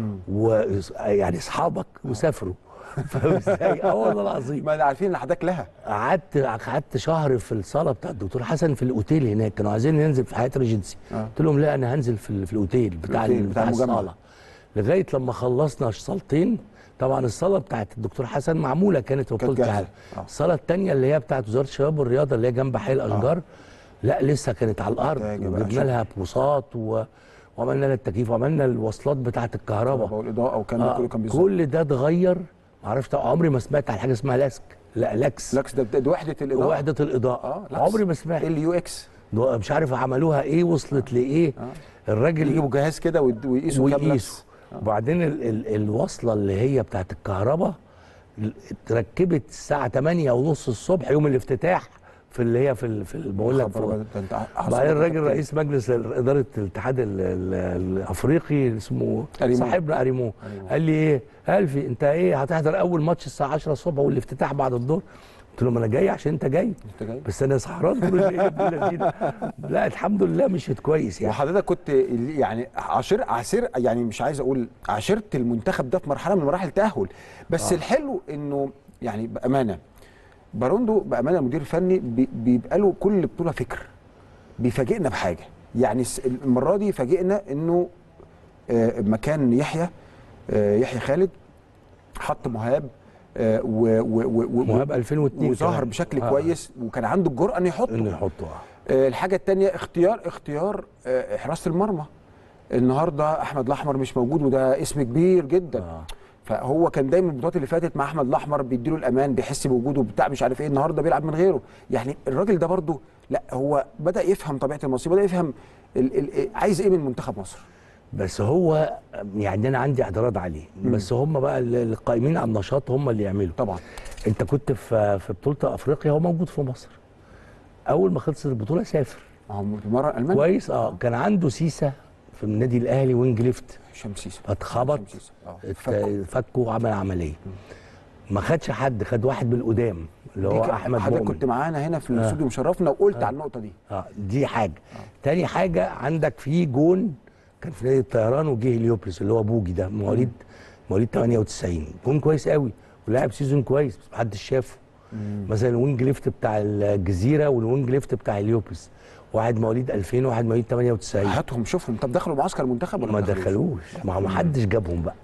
ويعني اصحابك وسافروا فاهم ازاي؟ اه والله العظيم ما انا عارفين ان حضرتك لها قعدت قعدت شهر في الصاله بتاع الدكتور حسن في الاوتيل هناك كانوا عايزين ننزل في حياه ريجنسي آه. قلت لهم لا انا هنزل في, ال- في الاوتيل بتاع الأوتيل ال- بتاع بتاع المجمع. الصاله لغايه لما خلصنا صالتين طبعا الصاله بتاعت الدكتور حسن معموله كانت بطوله جاهزة. العالم آه. الصاله الثانيه اللي هي بتاعت وزاره الشباب والرياضه اللي هي جنب حي الاشجار لا لسه كانت على الارض محتاجة بقى وجبنا شغل. لها بوصات و... وعملنا لها التكييف وعملنا الوصلات بتاعت الكهرباء والاضاءه وكان ده آه كله كان بيظبط كل ده اتغير معرفش طبعا عمري ما سمعت عن حاجه اسمها لاسك لا لاكس لاكس ده, ده, ده وحده الاضاءه وحده الاضاءه اه لاكس. عمري ما سمعت اليو اكس ده مش عارف عملوها ايه وصلت لايه الراجل يجيبوا جهاز كده ويد- ويقيسوا كام ويقيسوا لاكس وبعدين ال ال الوصله اللي هي بتاعت الكهرباء ال- اتركبت الساعه 8 ونص الصبح يوم الافتتاح في اللي هي في ال- في ال- بقول لك خبر فوق. ده انت حصل بعدين لك الراجل كابتن. رئيس مجلس ال- اداره الاتحاد ال- ال- الافريقي اسمه أريمو. صاحبنا اريمو أريمو. قال لي ايه الفي انت ايه هتحضر اول ماتش الساعه 10 الصبح والافتتاح بعد الظهر قلت له ما انا جاي عشان انت جاي انت جاي بس انا سهران طول الليل ابن اللذينة. لا الحمد لله مشيت كويس يعني وحضرتك كنت ال- يعني عاشر عاشر يعني مش عايز اقول عاشرت المنتخب ده في مرحله من مراحل التاهل بس آه. الحلو انه يعني بامانه باروندو بامانه المدير الفني بي- بيبقى له كل بطوله فكر بيفاجئنا بحاجه يعني الس- المره دي فاجئنا انه آه، مكان يحيى آه، يحيى خالد حط مهاب آه، و- و- و- و- مهاب 2002 وظهر كمان. بشكل آه. كويس وكان عنده الجرأه انه يحطه انه يحطه آه، الحاجه الثانيه اختيار اختيار آه، حراسه المرمى النهارده احمد الاحمر مش موجود وده اسم كبير جدا آه. فهو كان دايما البطولات اللي فاتت مع احمد الاحمر بيديله الامان بيحس بوجوده بتاع مش عارف ايه النهارده بيلعب من غيره يعني الراجل ده برضه لا هو بدا يفهم طبيعه المصري بدا يفهم ال ال عايز ايه من منتخب مصر بس هو يعني انا عندي اعتراض عليه بس هم بقى اللي القائمين على النشاط هم اللي يعملوا طبعا انت كنت في في بطوله افريقيا هو موجود في مصر اول ما خلصت البطوله سافر ما هو بيمرن المانيا كويس اه كان عنده سيسا في النادي الاهلي وينج ليفت هشام سيسه اتخبط هشام سيسة. اه ات- فكوا. فكوا وعمل عمليه ما خدش حد خد واحد من القدام اللي دي هو كان- احمد حضرتك مؤمن كنت معانا هنا في الاستوديو مشرفنا وقلت على النقطه دي اه دي حاجه تاني حاجه عندك في جون كان في نادي الطيران وجه هليوبلس اللي هو بوجي ده مواليد مواليد 98 جون كويس قوي ولعب سيزون كويس بس محدش شافه مثلا الوينج ليفت بتاع الجزيره والوينج ليفت بتاع هليوبلس واحد مواليد 2000 وواحد مواليد 98 هاتهم شوفهم طب دخلوا معسكر المنتخب ولا ما دخلوش؟ دخلوش ما ما حدش جابهم بقى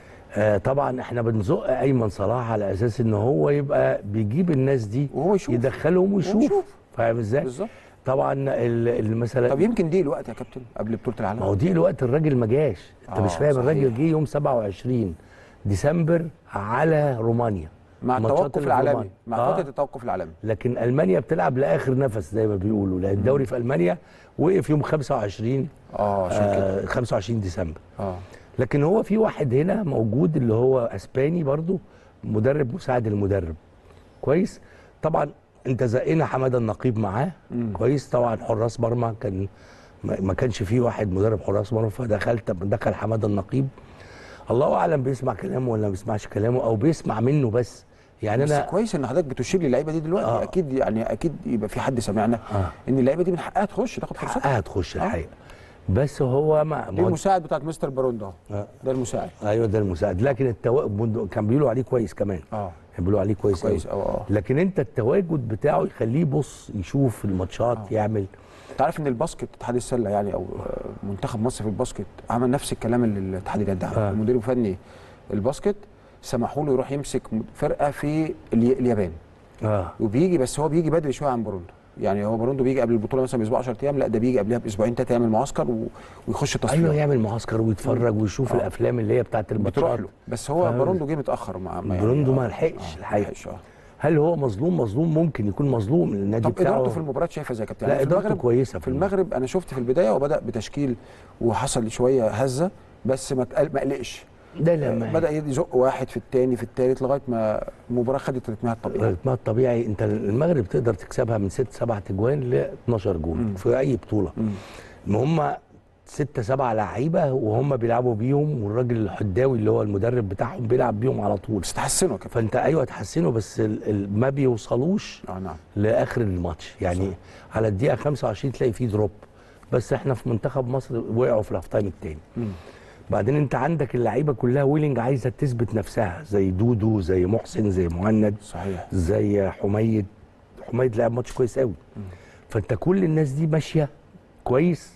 آه طبعا احنا بنزق ايمن صلاح على اساس ان هو يبقى بيجيب الناس دي وهو يشوف. يدخلهم ويشوف ويشوف. فاهم ازاي بالظبط طبعا ال- ال- مثلا طب يمكن دي الوقت يا كابتن قبل بطوله العالم ما هو دي الوقت الراجل ما جاش انت آه، مش فاهم صحيح. الراجل جه يوم 27 ديسمبر على رومانيا مع الماتشات التوقف اللي في العالمي رومانيا. مع آه. فتره التوقف العالمي لكن المانيا بتلعب لاخر نفس زي ما بيقولوا لان الدوري في المانيا وقف يوم 25 اه عشان كده آه 25 ديسمبر اه لكن هو في واحد هنا موجود اللي هو اسباني برضو مدرب مساعد المدرب كويس طبعا انت زقنا حماده النقيب معاه كويس طبعا حراس مرمى كان ما ما كانش فيه واحد مدرب حراس مرمى فدخلت دخل حماده النقيب الله اعلم بيسمع كلامه ولا ما بيسمعش كلامه او بيسمع منه بس يعني بس انا كويس ان حضرتك بتشير للعيبه دي دلوقتي آه. آه. اكيد يعني اكيد يبقى في حد سمعنا آه. ان اللعيبه دي من حقها تخش تاخد فرصتها حقها تخش الحقيقه بس هو ما دي ما هو- المساعد بتاعت مستر بارون ده آه. ده المساعد ايوه ده المساعد لكن التواجد كان بيقولوا عليه كويس كمان اه كان بيقولوا عليه كويس كويس أوي. اه اه لكن انت التواجد بتاعه يخليه يبص يشوف الماتشات يعمل انت عارف ان الباسكت اتحاد السله يعني او آه، منتخب مصر في الباسكت عمل نفس الكلام اللي الاتحاد اليد عمله آه. المدير الفني الباسكت سمحوا له يروح يمسك فرقه في الي- اليابان اه وبيجي بس هو بيجي بدري شويه عن بوروندو يعني هو بوروندو بيجي قبل البطوله مثلا باسبوع 10 ايام لا ده بيجي قبلها باسبوعين ثلاثه يعمل معسكر و... ويخش تصفيات ايوه يعمل معسكر ويتفرج ويشوف آه. الافلام اللي هي بتاعت بتروح الماتشات له بس هو فاهم؟ بوروندو جه متاخر مع مع- بوروندو آه، ما لحقش آه، الحقيقة. ما لحقش اه هل هو مظلوم مظلوم ممكن يكون مظلوم النادي طب بتاعه ادارته في المباراه شايفه زي كابتن لا يعني في ادارته المغرب كويسه في المغرب انا شفت في البدايه وبدا بتشكيل وحصل شويه هزه بس ما تقل- ما قلقش ده لما بدا يزق واحد في الثاني في الثالث لغايه ما المباراه خدت رتمها الطبيعي رتمها الطبيعي انت المغرب تقدر تكسبها من 6 7 تجوان ل 12 جول في اي بطوله مم. ما هم ستة سبعة لعيبة وهم بيلعبوا بيهم والراجل الحداوي اللي هو المدرب بتاعهم بيلعب بيهم على طول بس تحسنوا يا كابتن فانت ايوه تحسنه بس ال- ال- ما بيوصلوش اه نعم لاخر الماتش يعني صح. على الدقيقه 25 تلاقي فيه دروب بس احنا في منتخب مصر وقعوا في الهاف تايم التاني مم. بعدين انت عندك اللعيبه كلها ويلنج عايزه تثبت نفسها زي دودو زي محسن زي مهند صحيح زي حميد حميد لعب ماتش كويس قوي فانت كل الناس دي ماشيه كويس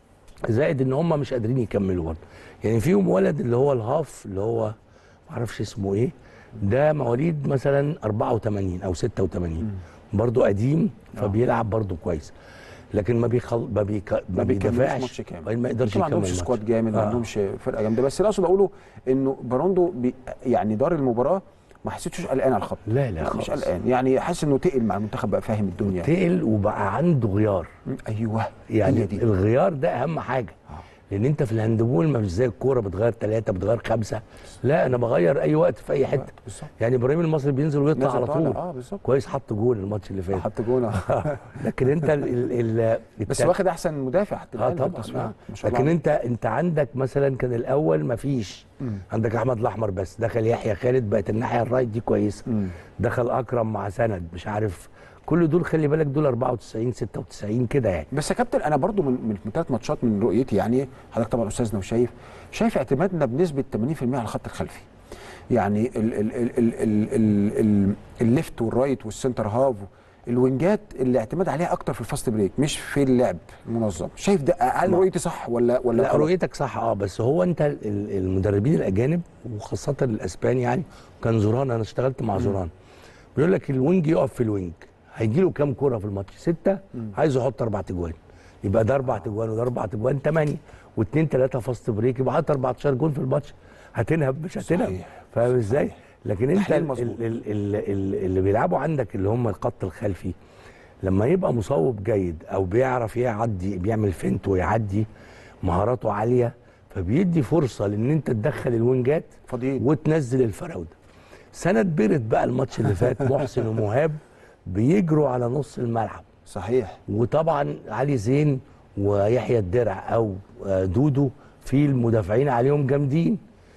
زائد ان هم مش قادرين يكملوا برضه يعني فيهم ولد اللي هو الهاف اللي هو معرفش اسمه ايه ده مواليد مثلا 84 او 86 برضه قديم فبيلعب برضه كويس لكن ما بيخل... ما, بيك... ما ما بيكملوش بيدافعش ماتش كامل ما يقدرش ما يكمل عندهمش ماتش. سكواد جامد ما آه. عندهمش فرقه جامده بس اللي اقصد اقوله انه باروندو بي يعني دار المباراه ما حسيتوش قلقان على الخط لا لا مش خالص قلقان يعني حاسس انه تقل مع المنتخب بقى فاهم الدنيا تقل وبقى عنده غيار مم، ايوه يعني هي دي الغيار ده اهم حاجه لان انت في الهاندبول ما مش زي الكوره بتغير ثلاثه بتغير خمسه لا انا بغير اي وقت في اي حته بالظبط يعني ابراهيم المصري بينزل ويطلع نازل على طالع، طول اه بالظبط كويس حط جول الماتش اللي فات حط جون لكن انت ال ال ال بس التل- واخد احسن مدافع حتى اه الآن في طبعا التصفيات. آه. ما شاء لكن الله انت انت عندك مثلا كان الاول ما فيش مم. عندك احمد الاحمر بس دخل يحيى خالد بقت الناحيه الرايت دي كويسه مم. دخل اكرم مع سند مش عارف كل دول خلي بالك دول 94 96 كده يعني بس يا كابتن انا برضو من من من ثلاث ماتشات من رؤيتي يعني حضرتك طبعا استاذنا وشايف شايف اعتمادنا بنسبه 80% على الخط الخلفي يعني ال ال ال ال ال ال ال الليفت والرايت والسنتر هاف الوينجات اللي اعتماد عليها اكتر في الفاست بريك مش في اللعب المنظم شايف ده هل ما- رؤيتي صح ولا ولا لا غلط؟ رؤيتك صح اه بس هو انت ال- ال- المدربين الاجانب وخاصه الاسبان يعني كان زوران انا اشتغلت مع زوران بيقول لك الوينج يقف في الوينج هيجي له كام كره في الماتش سته عايز يحط اربع تجوان يبقى ده اربع تجوان وده اربع تجوان ثمانيه واثنين ثلاثه فاست بريك يبقى حاطط 14 جون في الماتش هتنهب مش هتنهب صحيح. فاهم ازاي؟ صحيح. لكن انت تحليل ال- مظبوط. ال- ال- ال- اللي بيلعبوا عندك اللي هم الخط الخلفي لما يبقى مصوب جيد او بيعرف يعدي بيعمل فنت ويعدي مهاراته عاليه فبيدي فرصه لان انت تدخل الوينجات فاضيين. وتنزل الفراوده سند بيرت بقى الماتش اللي فات محسن ومهاب بيجروا على نص الملعب صحيح وطبعا علي زين ويحيى الدرع او آه، دودو في المدافعين عليهم جامدين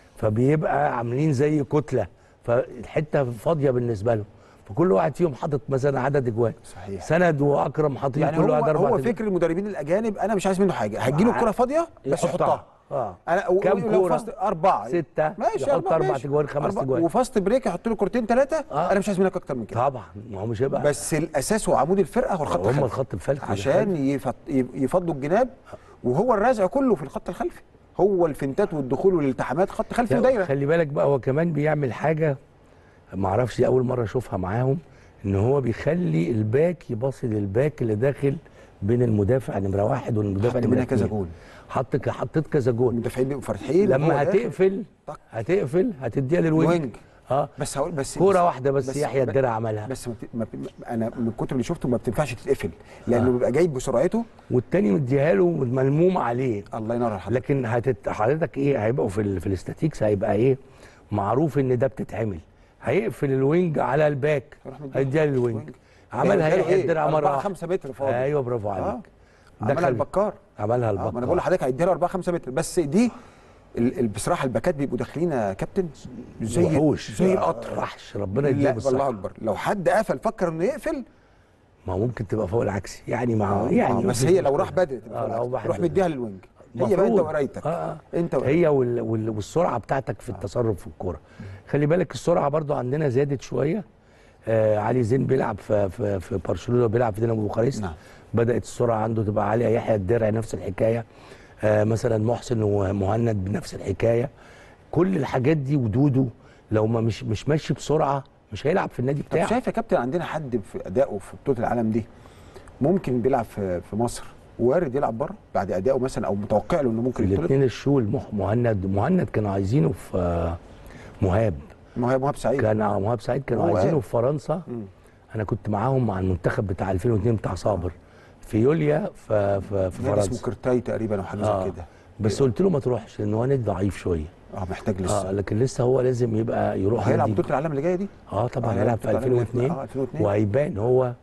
فبيبقى عاملين زي كتله فالحته فاضيه بالنسبه لهم فكل واحد فيهم حاطط مثلا عدد اجوان صحيح. سند واكرم حاطين يعني كل هو واحد اربع هو أجوان. فكر المدربين الاجانب انا مش عايز منه حاجه هتجيله الكره فاضيه بس يحطها. يحطها اه انا و- كام لو كورة؟ فاست اربعه ستة، ماشي يحط أربعة، أربع ماشي. تجوان، خمس أربعة. تجوان. وفاست بريك يحط له كورتين ثلاثه آه. انا مش عايز منك اكتر من كده طبعا ما هو مش هيبقى بس الاساس وعمود الفرقه هو الخط هم الخلفي الخط الفلكي عشان يفط... يفضوا الجناب وهو الرزع كله في الخط الخلفي هو الفنتات والدخول والالتحامات خط خلفي لا، ودايره خلي بالك بقى هو كمان بيعمل حاجه ما اعرفش دي اول مره اشوفها معاهم ان هو بيخلي الباك يباصي للباك اللي داخل بين المدافع نمره واحد والمدافع حط نمره منها كذا اتنين. جول. حط ك- حطيت كذا جول المدافعين بيبقوا فرحين وهو لما داخل. هتقفل طق. هتقفل هتديها للوينج الوينج. اه بس هقول بس كوره بس- واحده بس, يحيى الدرع عملها بس ما بت... ما بت... انا من كتر اللي شفته ما بتنفعش تتقفل لانه بيبقى جاي بسرعته والتاني مديها له ملموم عليه الله ينور على حضرتك لكن هتت... حضرتك ايه هيبقوا في ال... في الاستاتيكس هيبقى ايه معروف ان ده بتتعمل هيقفل الوينج على الباك يروح مديها هيديها للوينج الوينج. عملها هيديها له يحيى إيه؟ الدرع مره أربعة واحدة. خمسة متر فاضي. ايوه برافو عليك آه. عملها دخل- البكار عملها آه، البكار ما انا بقول لحضرتك هيديها له 4 5 متر بس دي ال... ال... بصراحه الباكات بيبقوا داخلين يا كابتن زي وحوش زي القطر وحش ربنا لا يديله والله بالصحه اكبر لو حد قفل فكر انه يقفل ما هو ممكن تبقى فوق العكسي يعني مع آه، يعني آه، بس مفيش هي لو مشكلة. راح بدري تبقى آه، بالعكس. لو واحد روح بدري. مديها للوينج هي بقى انت مفروض. وقرايتك آه، آه. انت وقرايتك. هي وال... وال... والسرعه بتاعتك في التصرف في الكوره خلي بالك السرعه برضو عندنا زادت شويه آه علي زين بيلعب في في, في برشلونه بيلعب في دينامو بوخارست نعم. بدات السرعه عنده تبقى عاليه يحيى الدرع نفس الحكايه آه مثلا محسن ومهند بنفس الحكايه كل الحاجات دي ودودو لو ما مش مش ماشي بسرعه مش هيلعب في النادي طب بتاعه شايف يا كابتن عندنا حد في ادائه في بطوله العالم دي ممكن بيلعب في في مصر وارد يلعب بره بعد ادائه مثلا او متوقع له انه ممكن يطلب الاثنين الشول مح- مهند مهند كانوا عايزينه في آه، مهاب مهاب مهاب سعيد كان آه، مهاب سعيد كانوا هو عايزينه قال. في فرنسا مم. انا كنت معاهم مع المنتخب بتاع 2002 بتاع صابر في يوليا في في, في نادي اسمه فرنسا كرتاي تقريبا او حاجه آه. زي كده بس قلت له ما تروحش لان هو نادي ضعيف شويه اه محتاج لسه اه لكن لسه هو لازم يبقى يروح هيلعب نادي- بطوله العالم اللي جايه دي اه طبعا آه، هيلعب في بطولة العالم 2002 اه 2002 وهيبان هو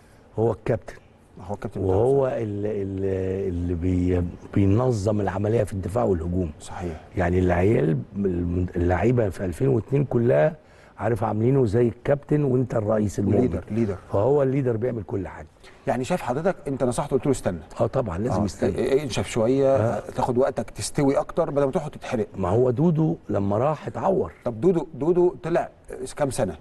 هو الكابتن هو الكابتن بتاعه. وهو اللي, اللي, اللي بي بينظم العمليه في الدفاع والهجوم صحيح يعني العيال اللعيبه في 2002 كلها عارف عاملينه زي الكابتن وانت الرئيس المؤمن ليدر ليدر فهو الليدر بيعمل كل حاجه يعني شايف حضرتك انت نصحته قلت له استنى اه طبعا لازم آه، يستنى إيه- انشف شويه تاخد وقتك تستوي اكتر بدل ما تقعد تتحرق ما هو دودو لما راح اتعور طب دودو دودو طلع كام سنه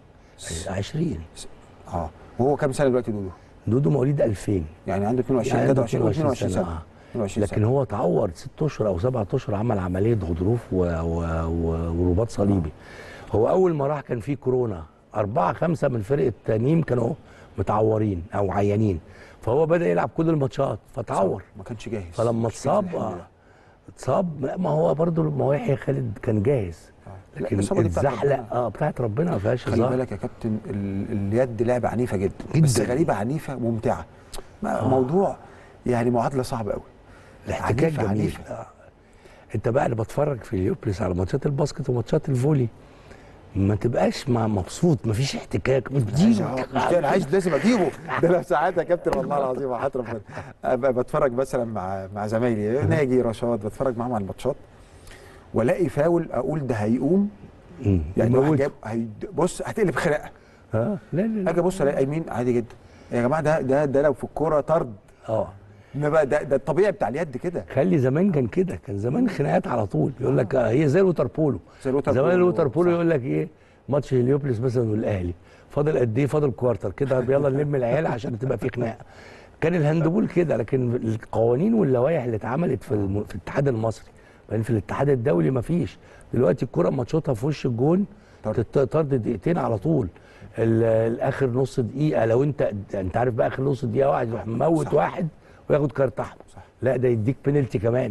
20 اه وهو كام سنه دلوقتي دودو دودو مواليد 2000 يعني عنده 22 يعني عنده 23 22 سنه آه. 22 لكن سنه هو اتعور ست اشهر او سبعة اشهر عمل عمليه غضروف و... و... و... ورباط صليبي هو اول ما راح كان في كورونا أربعة خمسة من فرقة نيم كانوا متعورين أو عيانين فهو بدأ يلعب كل الماتشات فتعور ما كانش جاهز فلما مش فكرة اتصاب الحمل آه، ده. اتصاب لا، ما هو برضه ما هو يحيى خالد كان جاهز لا، لكن الإصابة دي بتاعت الزحلق ربنا. اه بتاعت ربنا ما فيهاش خلي هزار بالك يا كابتن ال- اليد لعبه عنيفه جدا, جداً. بس غريبه عنيفه ممتعه ما- موضوع يعني معادله صعبه قوي الاحتكاك عنيفة جميل عنيفة. آه. انت بقى اللي بتفرج في اليوبلس على ماتشات الباسكت وماتشات الفولي ما تبقاش مع مبسوط مفيش احتكاك مش عايز دي أهو، مش ده انا عايز لازم اجيبه ده انا ساعات يا كابتن والله العظيم وحياه ربنا ابقى بتفرج مثلا مع مع زمايلي ناجي رشاد بتفرج معاهم على الماتشات والاقي فاول اقول ده هيقوم مم. يعني واحد يموت. جاب هي بص هتقلب خناقه اه لا لا لا اجي ابص الاقي قايمين عادي جدا يا جماعه ده ده ده لو في الكوره طرد اه انما ده ده الطبيعي بتاع اليد كده خلي زمان كان كده كان زمان خناقات على طول يقول لك آه، هي زي الوتر بولو زي الوتر زمان بولو، الوتر بولو صح. يقول لك ايه ماتش هليوبلس مثلا والاهلي فاضل قد ايه فاضل كوارتر كده يلا نلم العيال عشان تبقى في خناقه كان الهاندبول كده لكن القوانين واللوائح اللي اتعملت في الم... في الاتحاد المصري بعدين في الاتحاد الدولي ما فيش دلوقتي الكره ماتشاتها في وش الجون طرد. تت- طرد دقيقتين على طول ال- الاخر نص دقيقه لو انت انت عارف بقى اخر نص دقيقه واحد يروح مموت صح. واحد وياخد كارت احمر صح. لا ده يديك بينالتي كمان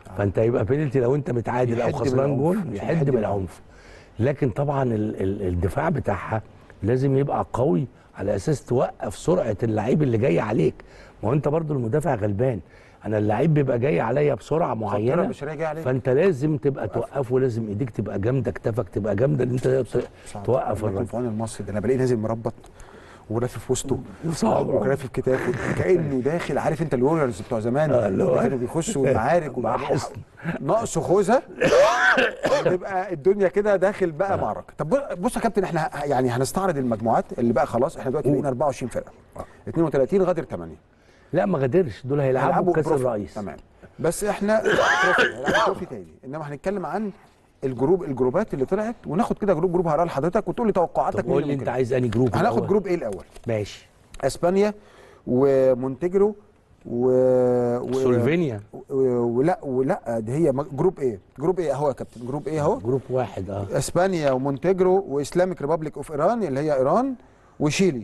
فانت يبقى بينالتي لو انت متعادل او يحد خسران بالعنف، جول عشان يحد يحد بالعنف لكن طبعا ال ال الدفاع بتاعها لازم يبقى قوي على اساس توقف سرعه اللعيب اللي جاي عليك ما هو انت برضو المدافع غلبان انا اللعيب بيبقى جاي عليا بسرعه معينه مش راجع عليك فانت لازم تبقى توقفه لازم ايديك تبقى جامده كتفك تبقى جامده ان انت ت- صعب. توقف الله يكون الراجل في عون المصري ده انا بلاقيه نازل مربط ورافف وسطه صعب. ورافف كتافه كانه داخل عارف انت الوريورز بتوع زمان آه، اللي هو- اللي كانوا بيخشوا المعارك مع وبعدين حصن. ناقصه خوذه تبقى الدنيا كده داخل بقى معركه طب بص يا كابتن احنا ه- يعني هنستعرض المجموعات اللي بقى خلاص احنا دلوقتي بقينا 24 فرقه 32 غادر 8 لا ما غادرش دول هيلعبوا كاس بروفي. الرئيس تمام بس احنا تروفي هيلعبوا تروفي تاني انما هنتكلم عن الجروب الجروبات اللي طلعت وناخد كده جروب جروب هقرا لحضرتك وتقول لي توقعاتك طب مين قول اللي لي انت ممكن عايز انهي جروب هناخد الأول؟ جروب ايه الاول ماشي اسبانيا ومونتجرو و... و... سلوفينيا و... ولا ولا دي هي مج- جروب ايه جروب ايه اهو يا كابتن جروب ايه اهو جروب واحد اه اسبانيا ومونتجرو واسلامك ريبابليك اوف ايران اللي هي ايران وشيلي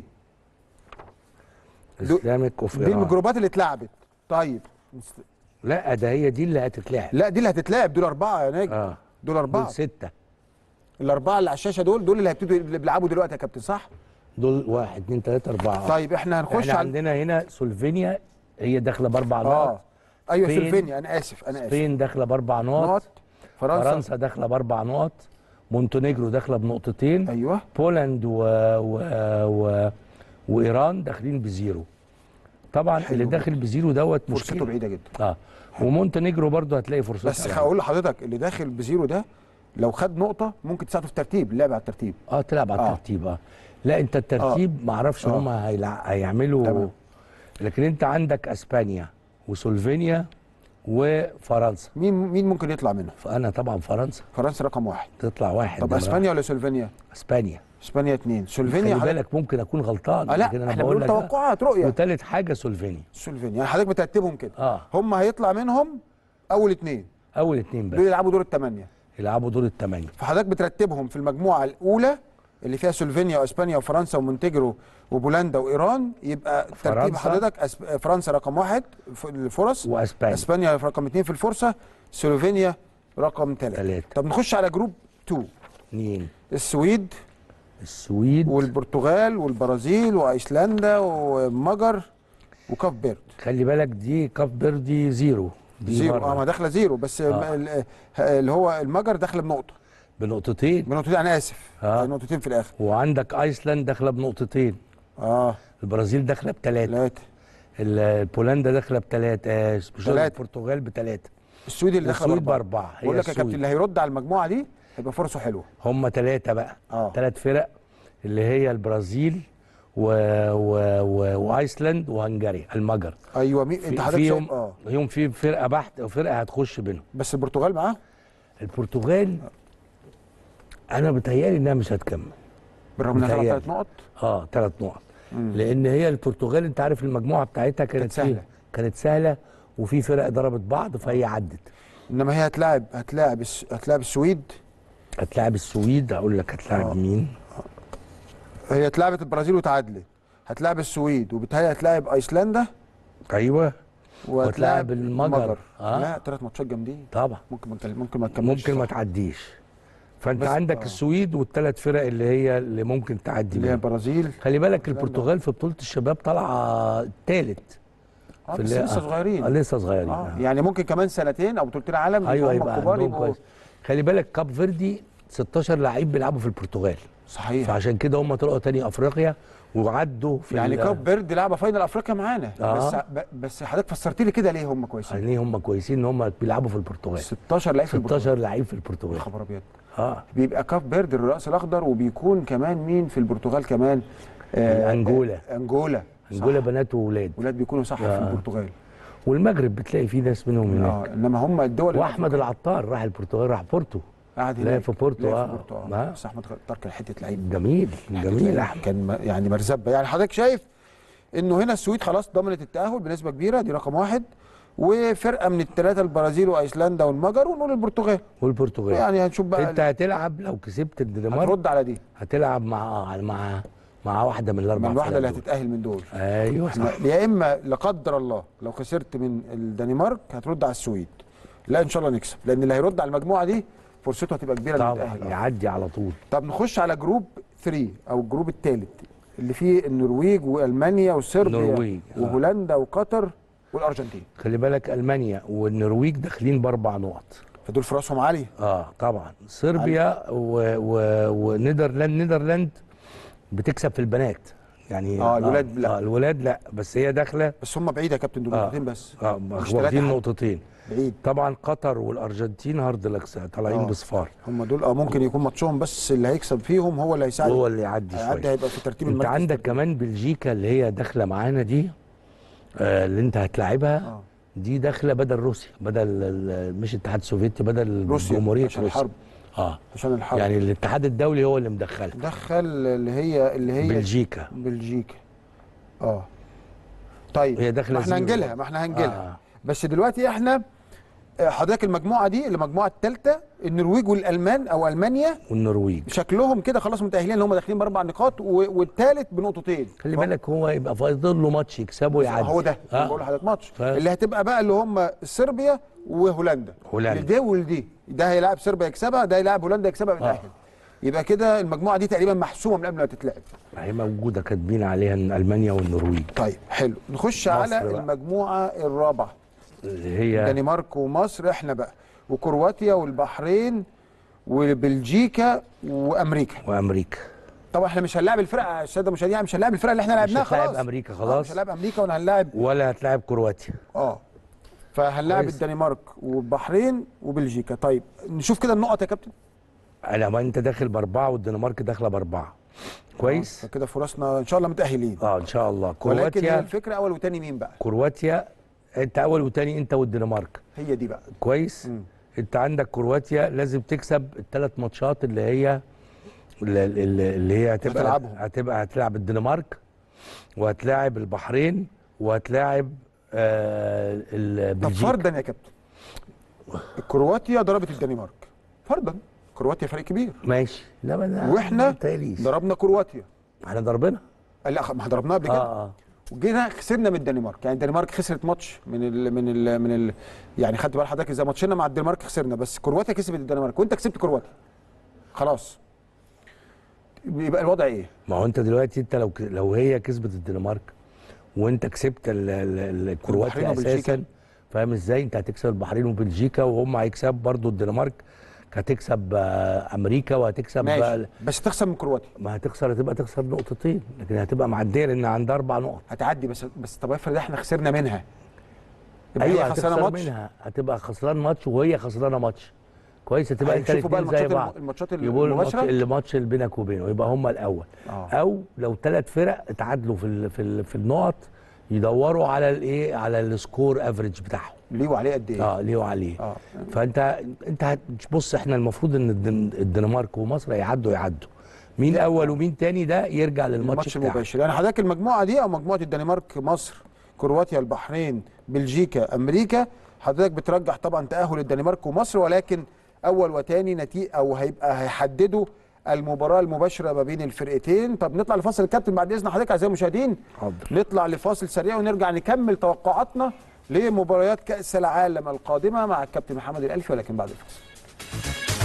دو- اسلامك اوف دي ايران الجروبات اللي اتلعبت طيب لا ده هي دي اللي هتتلعب لا دي اللي هتتلعب دول اربعه يا نجم اه دول اربعه دول ستة الاربعه اللي على الشاشه دول دول اللي هيبتدوا اللي بيلعبوا دلوقتي يا كابتن صح دول واحد اتنين تلاتة أربعة طيب احنا هنخش احنا على عندنا هنا سلوفينيا هي داخلة بأربع نقط اه ايوه سبين. سلفينيا انا اسف انا اسف سبين داخلة بأربع نقط نقط فرنسا, فرنسا داخلة بأربع نقط مونتينيجرو داخلة بنقطتين ايوه بولند و... و... و... وإيران داخلين بزيرو طبعا حلو اللي جدا. داخل بزيرو دوت فرصته مشكلة بعيده جدا اه ومونتينيجرو برضه هتلاقي فرصتها بس يعني. هقول لحضرتك اللي داخل بزيرو ده لو خد نقطه ممكن تساعده في ترتيب اللعب على الترتيب اه تلعب على آه. الترتيب اه لا انت الترتيب ما اعرفش آه. هم هيلع... هيعملوا تمام. لكن انت عندك اسبانيا وسلوفينيا وفرنسا مين مين ممكن يطلع منها فانا طبعا فرنسا فرنسا رقم واحد تطلع واحد طب نمرة اسبانيا ولا سلوفينيا واحد. اسبانيا اسبانيا اثنين سلوفينيا خلي حضرتك- بالك ممكن اكون غلطان اه لا لكن انا احنا بقول بنقول لك آه. توقعات رؤيه وتالت حاجه سلوفينيا سلوفينيا يعني حضرتك بترتبهم كده اه هم هيطلع منهم اول اثنين اول اتنين دول بس يلعبوا دور الثمانيه يلعبوا دور الثمانيه فحضرتك بترتبهم في المجموعه الاولى اللي فيها سلوفينيا واسبانيا وفرنسا ومونتيجرو وبولندا وايران يبقى ترتيب فرنسا. حضرتك أسب... فرنسا رقم واحد في الفرص واسبانيا اسبانيا رقم اثنين في الفرصه سلوفينيا رقم ثلاثه تلاتة. طب نخش على جروب 2 اتنين السويد السويد والبرتغال والبرازيل وايسلندا ومجر وكاف بيرد خلي بالك دي كاب بيردي زيرو دي زيرو مرة. اه ما داخله زيرو بس آه. ال- اللي هو المجر داخله بنقطه بنقطتين بنقطتين انا اسف آه. نقطتين في الاخر وعندك ايسلاند داخله بنقطتين اه البرازيل داخله بثلاثه ثلاثه بولندا داخله بثلاثه آه مش تلاتة. البرتغال بثلاثه السويد اللي داخله والسويد باربعه باربعه هي بقول لك يا كابتن السويد. اللي هيرد على المجموعه دي هيبقى فرصه حلوه هم ثلاثه بقى اه ثلاث فرق اللي هي البرازيل و... و... و... وايسلاند وهنغاريا المجر ايوه مين انت في- حضرتك فيهم شايف اه فيهم في فرقه بحت وفرقه هتخش بينهم بس البرتغال معاه البرتغال انا بتهيالي انها مش هتكمل بالرغم انها طلعت متهيألي. ثلاث نقط اه ثلاث نقط مم. لان هي البرتغال انت عارف المجموعه بتاعتها كانت كانت سهلة. فيه- كانت سهله وفي فرق ضربت بعض فهي عدت انما هي هتلاعب هتلاعب الس- هتلاعب السويد هتلاعب السويد هقول لك هتلاعب آه. مين هي اتلعبت البرازيل وتعادلت هتلاعب السويد وبالتالي هتلاعب ايسلندا ايوه وهتلاعب وهتلاعب المجر. آه. لا ثلاث ماتشات جامدين طبعا ممكن ما نكل- ممكن ما تكملش ممكن ما صح. تعديش فانت بس- عندك آه. السويد والثلاث فرق اللي هي اللي ممكن تعدي اللي هي منهم. البرازيل خلي بالك أيسلندا. البرتغال في بطوله الشباب طالعه الثالث اه بس لسه صغيرين آه لسه صغيرين اه آه. يعني ممكن كمان سنتين او بطولتين عالم ايوه هم يبقى الكبار عندهم يبقوا كويس خلي بالك كاب فيردي 16 لعيب بيلعبوا في البرتغال صحيح فعشان كده هم طلعوا تاني افريقيا وعدوا في يعني ال- كاب بيرد لعبه فاينل افريقيا معانا آه. بس ب- بس حضرتك فسرت لي كده ليه هم كويسين يعني هم كويسين ان هم بيلعبوا في البرتغال 16 لعيب في البرتغال 16 لعيب في يا البرتغال خبر ابيض اه بيبقى كاب بيرد الراس الاخضر وبيكون كمان مين في البرتغال كمان آه أنجولا. آه انجولا انجولا صح. بنات وولاد ولاد بيكونوا صح في آه. البرتغال والمغرب بتلاقي في ناس منهم هناك اه انما هم الدول واحمد العطار راح البرتغال راح بورتو قاعد لا هناك في بورتو، لا آه. في بورتو اه ما- بس احمد طارق كان حته لعيب جميل جميل احمد كان م- يعني مرزبه يعني حضرتك شايف انه هنا السويد خلاص ضمنت التاهل بنسبه كبيره دي رقم واحد وفرقه من الثلاثه البرازيل وايسلندا والمجر ونقول البرتغال والبرتغال يعني هنشوف بقى انت هتلعب لو كسبت الدنمارك هترد على دي هتلعب مع مع مع واحده من الاربع من الواحده اللي فرق دول. هتتاهل من دول ايوه صح احنا يا اما لا قدر الله لو خسرت من الدنمارك هترد على السويد لا ان شاء الله نكسب لان اللي هيرد على المجموعه دي فرصته هتبقى كبيره إنه طبعا يتأهل. آه. يعدي على طول طب نخش على جروب 3 او الجروب الثالث اللي فيه النرويج والمانيا وصربيا النرويج، آه. وهولندا وقطر والارجنتين خلي بالك المانيا والنرويج داخلين باربع نقط فدول فرصهم عاليه اه طبعا صربيا و... و... ونيدرلاند نيدرلاند بتكسب في البنات يعني آه، الولاد لا. آه الولاد لا بس هي داخله بس هم بعيد يا كابتن دول آه. نقطتين بس اه مش واخدين تلاتة نقطتين بعيد طبعا قطر والارجنتين هارد لكس طالعين آه. بصفار هم دول اه ممكن يكون ماتشهم بس اللي هيكسب فيهم هو اللي هيساعد هو اللي يعدي هيعدي شويه هيبقى في ترتيب انت المركز عندك الترتيب. كمان بلجيكا اللي هي داخله معانا دي آه اللي انت هتلاعبها آه. دي داخله بدل روسيا بدل ال- مش الاتحاد السوفيتي بدل روسيا جمهوريه عشان روسيا الحرب اه عشان الحرب يعني الاتحاد الدولي هو اللي مدخلها دخل اللي هي اللي هي بلجيكا بلجيكا اه طيب هي داخلة ما احنا زيرو. هنجيلها ما احنا هنجيلها آه. بس دلوقتي احنا آه، حضرتك المجموعه دي المجموعه الثالثه النرويج والالمان او المانيا والنرويج شكلهم كده خلاص متاهلين ان هم داخلين باربع نقاط و- والثالث بنقطتين خلي ف- بالك هو يبقى فاضل له ماتش يكسبه يعدي هو ده آه. آه. بقول لحضرتك ماتش ف- اللي هتبقى بقى اللي هم صربيا وهولندا هولندا. دي ولدي ده هيلاعب صربيا يكسبها ده هيلاعب هولندا يكسبها يتاهل يبقى كده المجموعه دي تقريبا محسومه من قبل ما تتلعب هي موجوده كاتبين عليها إن المانيا والنرويج طيب حلو نخش مصر على بقى. المجموعه الرابعه اللي هي الدنمارك ومصر احنا بقى وكرواتيا والبحرين وبلجيكا وامريكا وامريكا طبعا احنا مش هنلاعب الفرق يا الساده المشاهدين مش هنلاعب الفرق اللي احنا لعبناها هتلاعب خلاص أمريكا آه، خلاص. مش هنلاعب امريكا ولا هنلاعب ولا هتلاعب كرواتيا اه فهنلاعب كويس. الدنمارك والبحرين وبلجيكا طيب نشوف كده النقط يا كابتن انا ما انت داخل باربعه والدنمارك داخله باربعه كويس فكده فرصنا ان شاء الله متاهلين اه ان شاء الله ولكن هي كرواتيا الفكره اول وتاني مين بقى كرواتيا انت اول وتاني انت والدنمارك هي دي بقى كويس مم. انت عندك كرواتيا لازم تكسب الثلاث ماتشات اللي هي اللي, اللي اللي هي هتبقى هتلعبهم. هتبقى هتلعب الدنمارك وهتلاعب البحرين وهتلاعب آه طب البلجيكا فرضا يا كابتن كرواتيا ضربت الدنمارك فرضا كرواتيا فريق كبير ماشي لا ما أنا- واحنا ما تقليش. ضربنا كرواتيا احنا ضربنا لا ما احنا ضربناها قبل كده اه اه وجينا خسرنا من الدنمارك يعني الدنمارك خسرت ماتش من ال من ال من ال يعني خدت بال حضرتك زي ماتشنا مع الدنمارك خسرنا بس كرواتيا كسبت الدنمارك وانت كسبت كرواتيا خلاص يبقى الوضع ايه ما هو انت دلوقتي انت لو ك- لو هي كسبت الدنمارك وانت كسبت ال- ال- ال- البحرين كرواتيا وبلجيكا. اساسا فاهم ازاي انت هتكسب البحرين وبلجيكا وهم هيكسب برضو الدنمارك هتكسب آه، امريكا وهتكسب ماشي بقى بس تخسر من كرواتيا ما هتخسر هتبقى تخسر نقطتين لكن هتبقى معديه لان عندها اربع نقط هتعدي بس بس طب افرض احنا خسرنا منها يبقى ايوه هي خسرانه هتخسر ماتش منها هتبقى خسران ماتش وهي خسرانه ماتش كويس هتبقى انت هيشوفوا بقى الاثنين زي الماتشات بعض الم- الماتشات يبقوا الماتش المباشره اللي ماتش اللي بينك وبينه يبقى هم الاول آه. او لو ثلاث فرق اتعادلوا في ال في ال في النقط يدوروا على الايه على السكور افريج بتاعهم ليه وعليه قد ايه اه ليه وعليه اه فانت انت هتبص احنا المفروض ان الدن- الدنمارك ومصر هيعدوا يعدوا مين اول ومين تاني ده يرجع للماتش الماتش بتاعه المباشر يعني حضرتك المجموعه دي او مجموعه الدنمارك مصر كرواتيا البحرين بلجيكا امريكا حضرتك بترجح طبعا تاهل الدنمارك ومصر ولكن اول وتاني نتيجه او هيبقى هيحددوا المباراه المباشره ما بين الفرقتين طب نطلع لفاصل الكابتن بعد اذن حضرتك اعزائي المشاهدين حاضر. نطلع لفاصل سريع ونرجع نكمل توقعاتنا لمباريات كاس العالم القادمه مع الكابتن محمد الالفي ولكن بعد الفاصل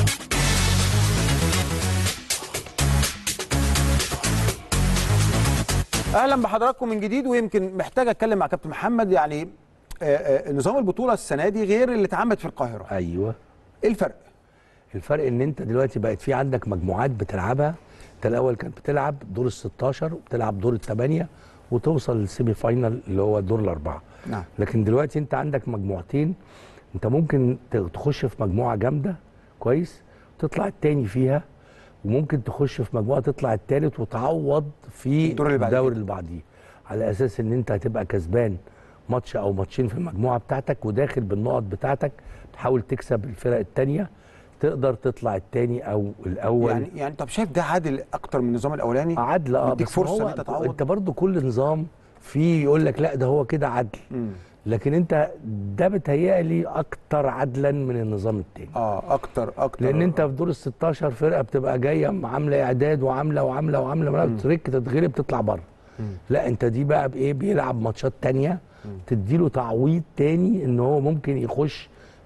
اهلا بحضراتكم من جديد ويمكن محتاج اتكلم مع كابتن محمد يعني آه، آه، نظام البطوله السنه دي غير اللي اتعمل في القاهره ايوه ايه الفرق الفرق ان انت دلوقتي بقت في عندك مجموعات بتلعبها انت الاول كانت بتلعب دور ال 16 وبتلعب دور الثمانيه وتوصل للسيمي فاينال اللي هو دور الاربعه نعم لكن دلوقتي انت عندك مجموعتين انت ممكن ت- تخش في مجموعه جامده كويس تطلع التاني فيها وممكن تخش في مجموعه تطلع التالت وتعوض في الدور اللي بعديه. الدور اللي بعديه على اساس ان انت هتبقى كسبان ماتش او ماتشين في المجموعه بتاعتك وداخل بالنقط بتاعتك تحاول تكسب الفرق التانيه تقدر تطلع التاني او الاول يعني يعني طب شايف ده عادل اكتر من النظام الاولاني عدل اه يديك بس فرصة هو إن أنت تعوض. انت برضو كل نظام فيه يقول لك لا ده هو كده عدل مم. لكن انت ده بتهيألي اكتر عدلا من النظام التاني اه اكتر اكتر لان انت في دور ال 16 فرقه بتبقى جايه عامله اعداد وعامله وعامله وعامله وعامله تريك تتغلب تطلع بره لا انت دي بقى بايه بيلعب ماتشات تانية تديله تعويض تاني ان هو ممكن يخش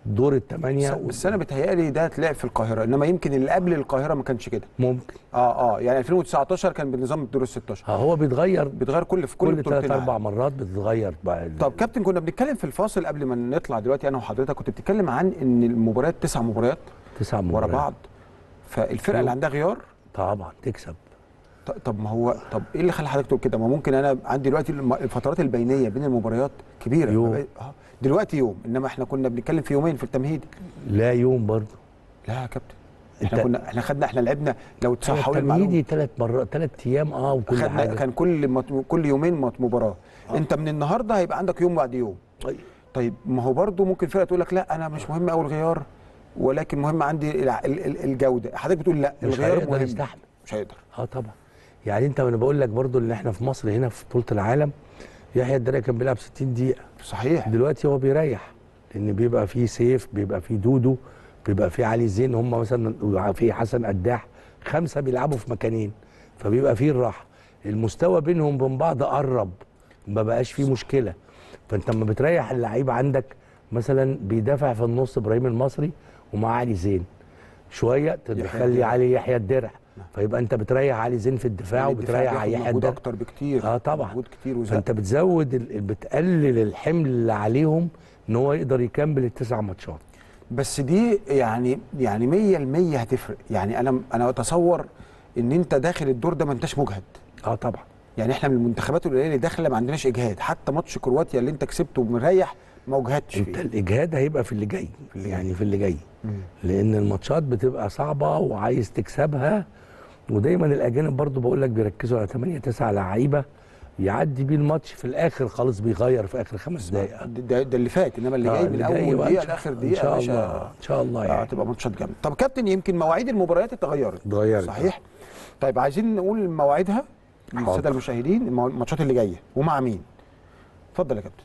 دور الثمانيه بس انا بتهيألي ده اتلعب في القاهره انما يمكن اللي قبل القاهره ما كانش كده ممكن اه اه يعني 2019 كان بنظام الدور ال 16 ها هو بيتغير بيتغير كل في كل, كل ثلاث بطولتين اربع عالم. مرات بتتغير بقى ال- طب كابتن كنا بنتكلم في الفاصل قبل ما نطلع دلوقتي انا وحضرتك كنت بتتكلم عن ان المباريات تسع مباريات تسع ورا مباريات بعض فالفرقه اللي عندها غيار طبعا تكسب ط- طب ما هو طب ايه اللي خلى حضرتك تقول كده؟ ما ممكن انا عندي دلوقتي الم- الفترات البينيه بين المباريات كبيره يوم. ما بقى- آه. دلوقتي يوم انما احنا كنا بنتكلم في يومين في التمهيدي لا يوم برضه لا يا كابتن احنا أنت- كنا احنا خدنا احنا لعبنا لو تصحوا لي المعلومه التمهيدي ثلاث مرات ثلاث ايام اه وكل خدنا حاجه كان كل مت... كل يومين مت- مباراه انت من النهارده هيبقى عندك يوم بعد يوم طيب. طيب ما هو برضو ممكن فرقه تقول لك لا انا مش مهم قوي الغيار ولكن مهم عندي الع- ال- ال- الجوده حضرتك بتقول لا مش الغيار هيقدر مهم يستحمل مش هيقدر اه طبعا يعني انت انا بقول لك برضو ان احنا في مصر هنا في بطوله العالم يحيى الدرع كان بيلعب 60 دقيقه صحيح دلوقتي هو بيريح لان بيبقى فيه سيف بيبقى فيه دودو بيبقى فيه علي زين هم مثلا في حسن قداح خمسه بيلعبوا في مكانين فبيبقى فيه الراحه المستوى بينهم وبين بعض قرب ما بقاش فيه مشكله فانت لما بتريح اللعيب عندك مثلا بيدافع في النص ابراهيم المصري ومع علي زين شويه تخلي الدرع. علي يحيى الدرع فيبقى انت بتريح علي زين في الدفاع يعني وبتريح بياخد يحيى مجهود الدرع اكتر بكتير اه طبعا مجهود كتير وزق فانت بتزود ال- بتقلل الحمل اللي عليهم ان هو يقدر يكمل التسع ماتشات بس دي يعني يعني 100% هتفرق يعني انا انا اتصور ان انت داخل الدور ده ما انتش مجهد اه طبعا يعني احنا من المنتخبات القليله اللي داخله ما عندناش اجهاد حتى ماتش كرواتيا اللي انت كسبته ومريح ما اجهدتش انت فيه الاجهاد هيبقى في اللي جاي اللي يعني في اللي جاي لان الماتشات بتبقى صعبه وعايز تكسبها ودايما الاجانب برضو بقول لك بيركزوا على 8 9 لعيبه يعدي بيه الماتش في الاخر خالص بيغير في اخر خمس دقائق ده, ده, ده اللي فات انما اللي آه، جاي من اللي اول بقى دقيقه إن شاء- لاخر ان دقيقه شاء يا باشا، الله ان شاء الله آه، يعني هتبقى ماتشات جامده طب كابتن يمكن مواعيد المباريات اتغيرت اتغيرت. صحيح طيب عايزين نقول مواعيدها للساده حاضر. المشاهدين المو- الماتشات اللي جايه ومع مين اتفضل يا كابتن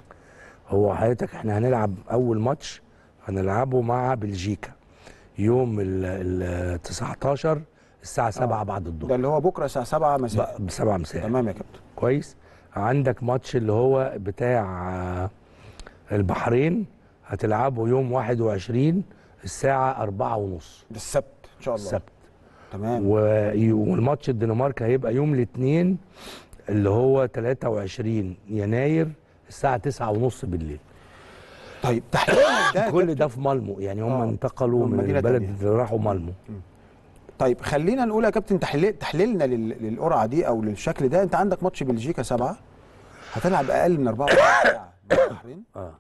هو حضرتك احنا هنلعب اول ماتش هنلعبه مع بلجيكا يوم ال ال 19 الساعه 7 بعد الظهر ده اللي هو بكره الساعه 7 مساء ب 7 مساء تمام يا كابتن كويس عندك ماتش اللي هو بتاع آه، البحرين هتلعبه يوم 21 الساعة أربعة ونص ده السبت ان شاء الله السبت تمام و- والماتش الدنمارك هيبقى يوم الاثنين اللي هو 23 يناير الساعة تسعة ونص بالليل طيب تحليلنا ده يا كل كابتن. ده في مالمو يعني هم آه، انتقلوا من من مدينة البلد تانية. اللي راحوا مالمو طيب خلينا نقول يا كابتن تحليل تحليلنا لل- للقرعه دي او للشكل ده انت عندك ماتش بلجيكا سبعه هتلعب اقل من 24 ساعه مع البحرين اه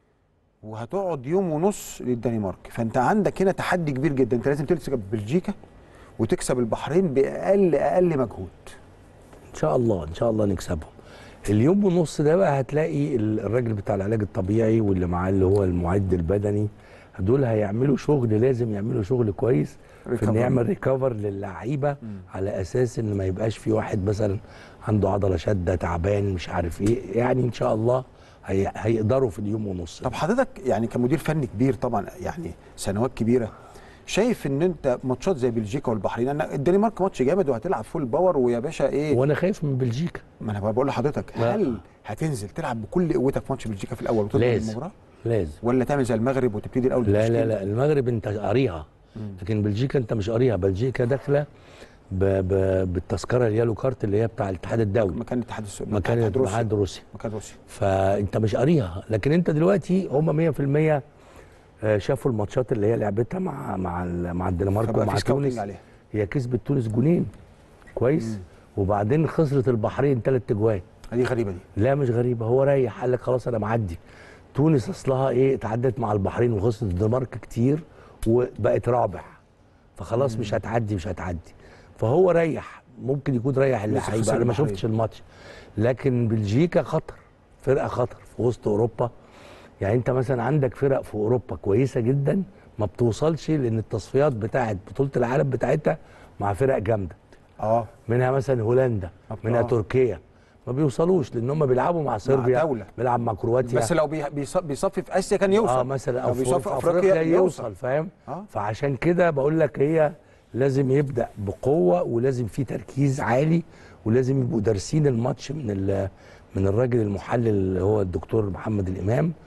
وهتقعد يوم ونص للدنمارك فانت عندك هنا تحدي كبير جدا انت لازم تكسب بلجيكا وتكسب البحرين باقل اقل مجهود ان شاء الله ان شاء الله نكسبهم اليوم ونص ده بقى هتلاقي ال- الراجل بتاع العلاج الطبيعي واللي معاه اللي هو المعد البدني دول هيعملوا شغل لازم يعملوا شغل كويس في ان Recovery. يعمل ريكفر للعيبه على اساس ان ما يبقاش في واحد مثلا عنده عضله شاده تعبان مش عارف ايه يعني ان شاء الله هي هيقدروا في اليوم ونص طب حضرتك يعني كمدير فني كبير طبعا يعني سنوات كبيره شايف ان انت ماتشات زي بلجيكا والبحرين انا الدنمارك ماتش جامد وهتلعب فول باور ويا باشا ايه وانا خايف من بلجيكا ما انا بقول لحضرتك لا. هل هتنزل تلعب بكل قوتك في ماتش بلجيكا في الاول وتدخل لازم. المباراه لازم ولا تعمل زي المغرب وتبتدي الاول لا لا بالتشكيل؟ لا المغرب انت قاريها لكن بلجيكا انت مش قاريها بلجيكا داخله ب... ب... بالتذكره اليالو كارت اللي هي بتاع الاتحاد الدولي مكان الاتحاد السعودي مكان الاتحاد الروسي مكان روسيا فانت مش قاريها لكن انت دلوقتي هم 100% آه، شافوا الماتشات اللي هي لعبتها مع مع ال- مع الدنمارك فبقى ومع في سكاوتنج تونس عليها هي كسبت تونس جونين كويس وبعدين خسرت البحرين ثلاث اجوان دي غريبه دي لا مش غريبه هو ريح قال لك خلاص انا معدي تونس اصلها ايه اتعدت مع البحرين وخسرت الدنمارك كتير وبقت رابع فخلاص مش هتعدي مش هتعدي فهو ريح ممكن يكون ريح اللعيبه خسر انا ما البحرين. شفتش الماتش لكن بلجيكا خطر فرقه خطر في وسط اوروبا يعني انت مثلا عندك فرق في اوروبا كويسه جدا ما بتوصلش لان التصفيات بتاعت بطوله العالم بتاعتها مع فرق جامده اه منها مثلا هولندا آه. منها تركيا ما بيوصلوا لان هم بيلعبوا مع صربيا دولة. بيلعب مع كرواتيا بس لو بي- بيص- بيصفي في اسيا كان يوصل اه مثلا لو او في بيصفي في افريقيا يوصل فاهم آه. فعشان كده بقول لك هي لازم يبدا بقوه ولازم في تركيز عالي ولازم يبقوا دارسين الماتش من ال- من الراجل المحلل اللي هو الدكتور محمد الامام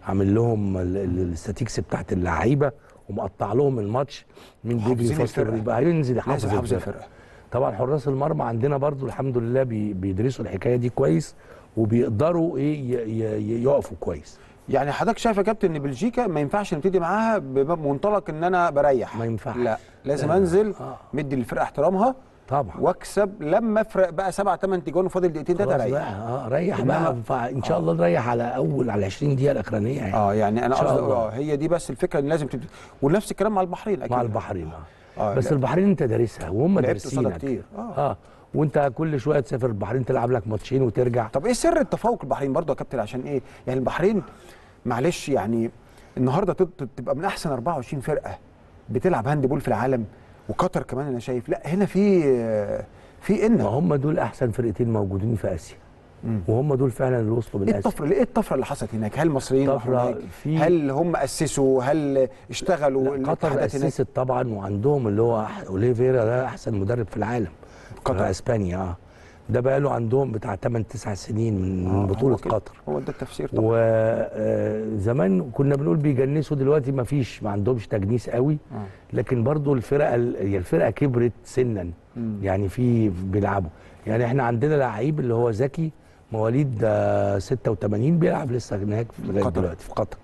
عامل لهم ال- ال- الاستاتيكس بتاعت اللعيبه ومقطع لهم الماتش مين بيجري حافظين فاست الفرقة. يبقى هينزل لازم يحافظ حافظ الفرقه الفرقه طبعا حراس المرمى عندنا برضو الحمد لله بي- بيدرسوا الحكايه دي كويس وبيقدروا ايه ي- ي- يقفوا كويس يعني حضرتك شايف يا كابتن ان بلجيكا ما ينفعش نبتدي معاها بمنطلق ان انا بريح ما ينفعش. لا لازم لا. انزل آه. مدي للفرقه احترامها طبعا واكسب لما افرق بقى سبعة ثمان تجوان وفاضل دقيقتين خلاص ثلاثه بقى ريح اه ريح إنما- بقى فان شاء الله نريح على اول على 20 دقيقه الاخرانيه يعني اه يعني انا إن شاء قصدي الله. اه هي دي بس الفكره ان لازم تبتدي ونفس الكلام مع البحرين اكيد مع البحرين اه آه، بس لا. البحرين انت دارسها وهم لعبت قصادها دارسينك كتير. آه. اه وانت كل شويه تسافر البحرين تلعب لك ماتشين وترجع طب ايه سر التفوق البحرين برضه يا كابتن عشان ايه يعني البحرين معلش يعني النهارده تب- تبقى من احسن 24 فرقه بتلعب هاند بول في العالم وقطر كمان انا شايف لا هنا في في ما ان هم دول احسن فرقتين موجودين في اسيا مم. وهم دول فعلا اللي وصلوا من ايه اسيا الطفره ايه الطفره اللي حصلت هناك هل المصريين راحوا طفرة هناك؟ في- هل هم اسسوا هل اشتغلوا لا، قطر الاتحادات هناك اسست طبعا وعندهم اللي هو أح- اوليفيرا ده احسن مدرب في العالم قطر. في اسبانيا اه ده بقى له عندهم بتاع 8 9 سنين من آه، من بطوله هو كده. قطر هو ده التفسير طبعا وزمان كنا بنقول بيجنسوا دلوقتي ما فيش ما عندهمش تجنيس قوي آه. لكن برضو الفرقه هي الفرقه كبرت سنا مم. يعني في بيلعبوا يعني احنا عندنا لعيب اللي هو زكي مواليد آه، 86 بيلعب لسه هناك لغايه قطر. دلوقتي في قطر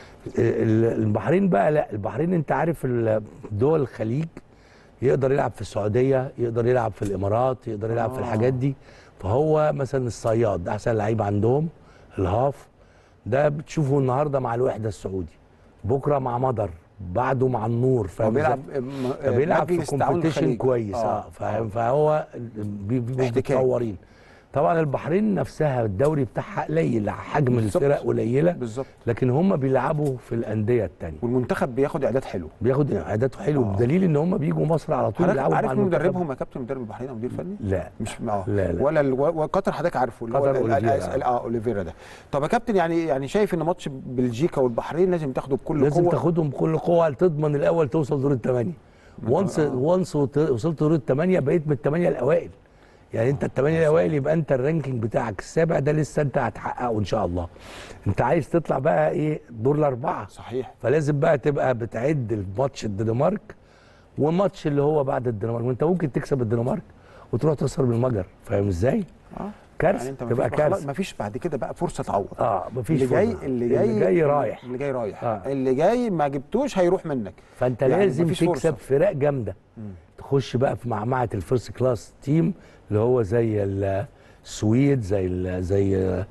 ال- البحرين بقى لا البحرين انت عارف ال- دول الخليج يقدر يلعب في السعوديه يقدر يلعب في الامارات يقدر يلعب في آه. الحاجات دي فهو مثلا الصياد ده احسن لعيب عندهم الهاف ده بتشوفه النهارده مع الوحده السعودي بكره مع مضر بعده مع النور هو فاهم بيلعب إزاي؟ م- فبيلعب في مجلس تعاون كومبيتيشن الخليج. كويس اه فاهم فهو بي- بيبقوا احتكاك. متطورين طبعا البحرين نفسها الدوري بتاعها قليل حجم بالظبط. الفرق قليله بالظبط لكن هم بيلعبوا في الانديه الثانيه والمنتخب بياخد اعداد حلو بياخد اعداده حلو آه. بدليل ان هم بيجوا مصر على طول حضرتك يلعبوا عارف مع مين المنتخب. مدربهم يا كابتن مدرب البحرين او مدير فني؟ لا مش اه لا، لا. ولا ال- وقطر حضرتك عارفه اللي هو قطر ال- ال- أوليفيرا. ال- اه اوليفيرا ده طب يا كابتن يعني يعني شايف ان ماتش بلجيكا والبحرين لازم تاخده بكل لازم قوه تاخدهم بكل قوه تضمن الاول توصل دور الثمانيه وانس وانس وت- وصلت دور الثمانيه بقيت من الثمانيه الاوائل يعني انت الثمانيه الاوائل يبقى انت الرانكينج بتاعك السابع ده لسه انت هتحققه ان شاء الله انت عايز تطلع بقى ايه دور الاربعه صحيح فلازم بقى تبقى بتعد الماتش الدنمارك وماتش اللي هو بعد الدنمارك وانت ممكن تكسب الدنمارك وتروح تخسر من المجر فاهم ازاي؟ اه كارثه يعني انت تبقى ما كارثه فيش بعد كده بقى فرصه تعوض اه مفيش اللي جاي فرصة. اللي جاي اللي جاي رايح اللي جاي رايح آه. اللي جاي ما جبتوش هيروح منك فانت يعني لازم مفيش تكسب فرصة. فرق جامده تخش بقى في معمعه الفيرست كلاس تيم اللي هو زي ال- السويد زي ال- زي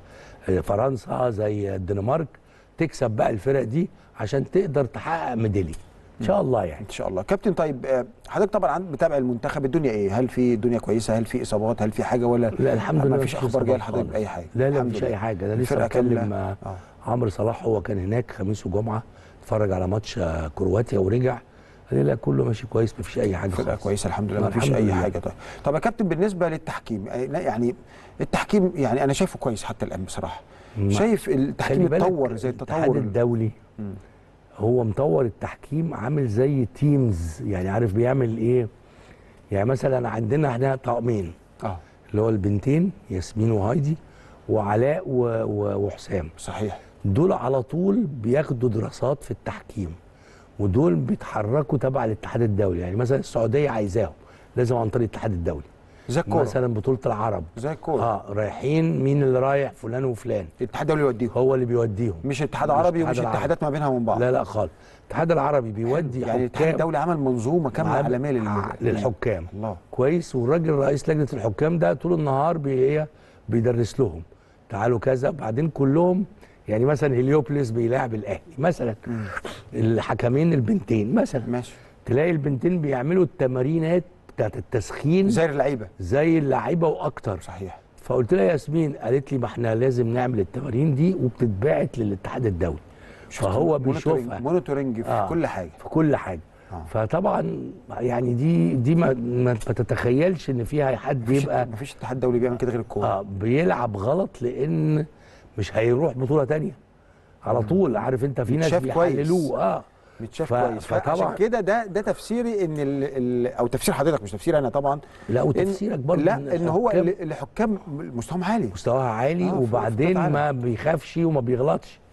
فرنسا زي الدنمارك تكسب بقى الفرق دي عشان تقدر تحقق ميداليه ان شاء الله يعني ان شاء الله كابتن طيب آه، حضرتك طبعا عند متابع المنتخب الدنيا ايه هل في الدنيا كويسه هل في اصابات هل في حاجه ولا لا الحمد لله ما فيش مفيش اخبار جايه إصابات لحضرتك خالص. باي حاجه لا لا الحمد مفيش لله. اي حاجه انا لسه الفرقة بكلم كاملة. آه، آه. عمرو صلاح هو كان هناك خميس وجمعه اتفرج على ماتش آه، كرواتيا ورجع قال لي لا كله ماشي كويس مفيش اي حاجه فرقه خالص كويسه الحمد لله ما الحمد فيش اي لله. حاجه طيب طب يا كابتن بالنسبه للتحكيم آه، لا يعني التحكيم يعني انا شايفه كويس حتى الان بصراحه ما- شايف خلي التحكيم بالك اتطور زي الاتحاد التطور الدولي مم. هو مطور التحكيم عامل زي تيمز يعني عارف بيعمل ايه يعني مثلا عندنا احنا طقمين اه اللي هو البنتين ياسمين وهايدي وعلاء و... و... وحسام صحيح دول على طول بياخدوا دراسات في التحكيم ودول بيتحركوا تبع الاتحاد الدولي يعني مثلا السعوديه عايزاهم لازم عن طريق الاتحاد الدولي زي الكوره مثلا بطوله العرب زي الكوره اه رايحين مين اللي رايح فلان وفلان الاتحاد الدولي يوديهم هو اللي بيوديهم مش اتحاد مش عربي الاتحاد ومش العربي. اتحادات ما بينها ومن بعض لا لا خالص الاتحاد العربي بيودي يعني الاتحاد حكام الدولي عمل منظومه كامله عام- عالميه لل... ع- للحكام الله كويس والراجل رئيس لجنه الحكام ده طول النهار بي إيه؟ بيدرس لهم تعالوا كذا بعدين كلهم يعني مثلا هليوبلس بيلاعب الاهلي مثلا الحكمين البنتين مثلا ماشي تلاقي البنتين بيعملوا التمارينات بتاعت التسخين زي اللعيبه زي اللعيبه واكتر صحيح فقلت لها يا ياسمين قالت لي ما احنا لازم نعمل التمارين دي وبتتبعت للاتحاد الدولي فهو بيشوفها مونيتورنج في آه. كل حاجه في كل حاجه آه. فطبعا يعني دي دي ما, ما تتخيلش ان فيها حد مفيش يبقى مفيش اتحاد دولي بيعمل كده غير الكوره اه بيلعب غلط لان مش هيروح بطوله تانية على طول عارف انت في ناس متشاف كويس. بيحللوه اه متشاف ف- كويس فعشان فطبعا- كده ده ده تفسيري ان ال ال او تفسير حضرتك مش تفسيري انا طبعا لا إن وتفسيرك برضه لا ان هو الحكام ال- الحكام مستواهم عالي مستواها عالي آه، في- في وبعدين بطولة ما بيخافش وما بيغلطش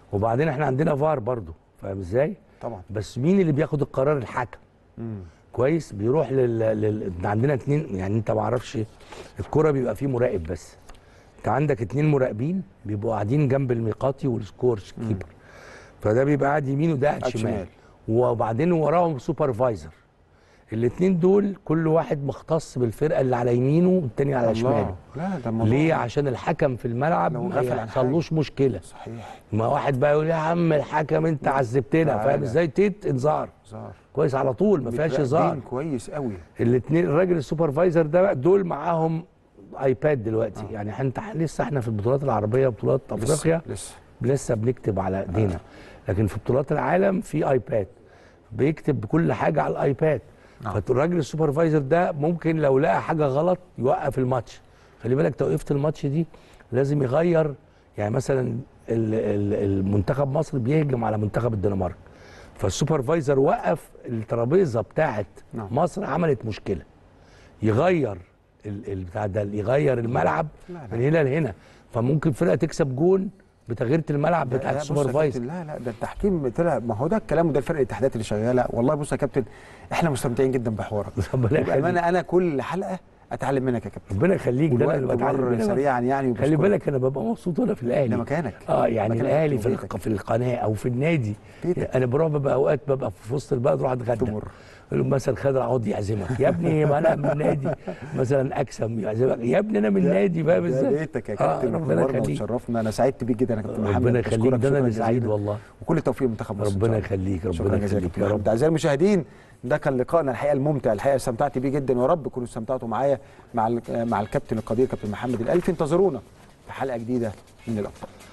وبعدين احنا عندنا فار برضو فاهم ازاي طبعا بس مين اللي بياخد القرار الحكم مم. كويس بيروح لل, لل... عندنا اتنين يعني انت ما اعرفش الكرة بيبقى فيه مراقب بس انت عندك اتنين مراقبين بيبقوا قاعدين جنب الميقاتي والسكور كيبر فده بيبقى قاعد يمين وده قاعد قاعد شمال شمال. وبعدين وراهم سوبرفايزر الاتنين دول كل واحد مختص بالفرقه اللي على يمينه والتاني على شماله الله لا ده الموضوع ليه عشان الحكم في الملعب لو ما غفل عن يحصلوش مشكله صحيح ما واحد بقى يقول يا عم الحكم انت عذبتنا تعالى. فاهم ازاي تيت انذار ظهر كويس على طول ما فيهاش هزار كويس قوي الاثنين الراجل السوبرفايزر ده بقى دول معاهم ايباد دلوقتي آه. يعني انت لسه احنا في البطولات العربيه وبطولات افريقيا لسه لسه بنكتب على ايدينا آه. لكن في بطولات العالم في ايباد بيكتب كل حاجه على الايباد آه. فالراجل السوبرفايزر ده ممكن لو لقى حاجه غلط يوقف الماتش خلي بالك توقيفه الماتش دي لازم يغير يعني مثلا ال- ال- المنتخب مصر بيهجم على منتخب الدنمارك فالسوبرفايزر وقف الترابيزه بتاعت نعم. مصر عملت مشكله يغير ال- البتاع ده يغير الملعب لا، لا. من هنا لهنا فممكن فرقه تكسب جون بتغيير الملعب لا، بتاع لا، بص يا السوبرفايزر كابتن، لا لا ده التحكيم طلع ما هو ده الكلام وده الفرق الاتحادات اللي شغاله والله بص يا كابتن احنا مستمتعين جدا بحوارك ربنا يخليك. بامانه انا كل حلقه اتعلم منك يا كابتن ربنا يخليك ده انا والوقت اللي بتعلم مر منك. سريعا يعني خلي وبشكرك. بالك انا ببقى مبسوط وانا في الاهلي ده مكانك. اه يعني مكانك الاهلي في, وبيتك. الق- في القناه او في النادي بيتك. انا بروح ببقى اوقات ببقى في وسط البلد اروح اتغدى تمر. يقول له مثلا خضر عوض يعزمك يا ابني ما انا من النادي مثلا اكسب يعزمك يا ابني انا من النادي بقى ده بالذات بيتك يا آه، كابتن ربنا ونورنا يخليك وتشرفنا انا سعدت بيك جدا يا كابتن محمد ربنا يخليك بشكرك ده انا شكراً اللي سعيد جزيلاً. والله وكل التوفيق لمنتخب مصر إن ربنا شاء الله. يخليك شكرا ربنا جزيلا يخليك يا يا رب رب اعزائي المشاهدين ده كان لقائنا الحقيقه الممتع الحقيقه استمتعت بيه جدا ويا رب تكونوا استمتعتوا معايا مع ال- مع الكابتن القدير كابتن محمد الالفي انتظرونا في حلقه جديده من الابطال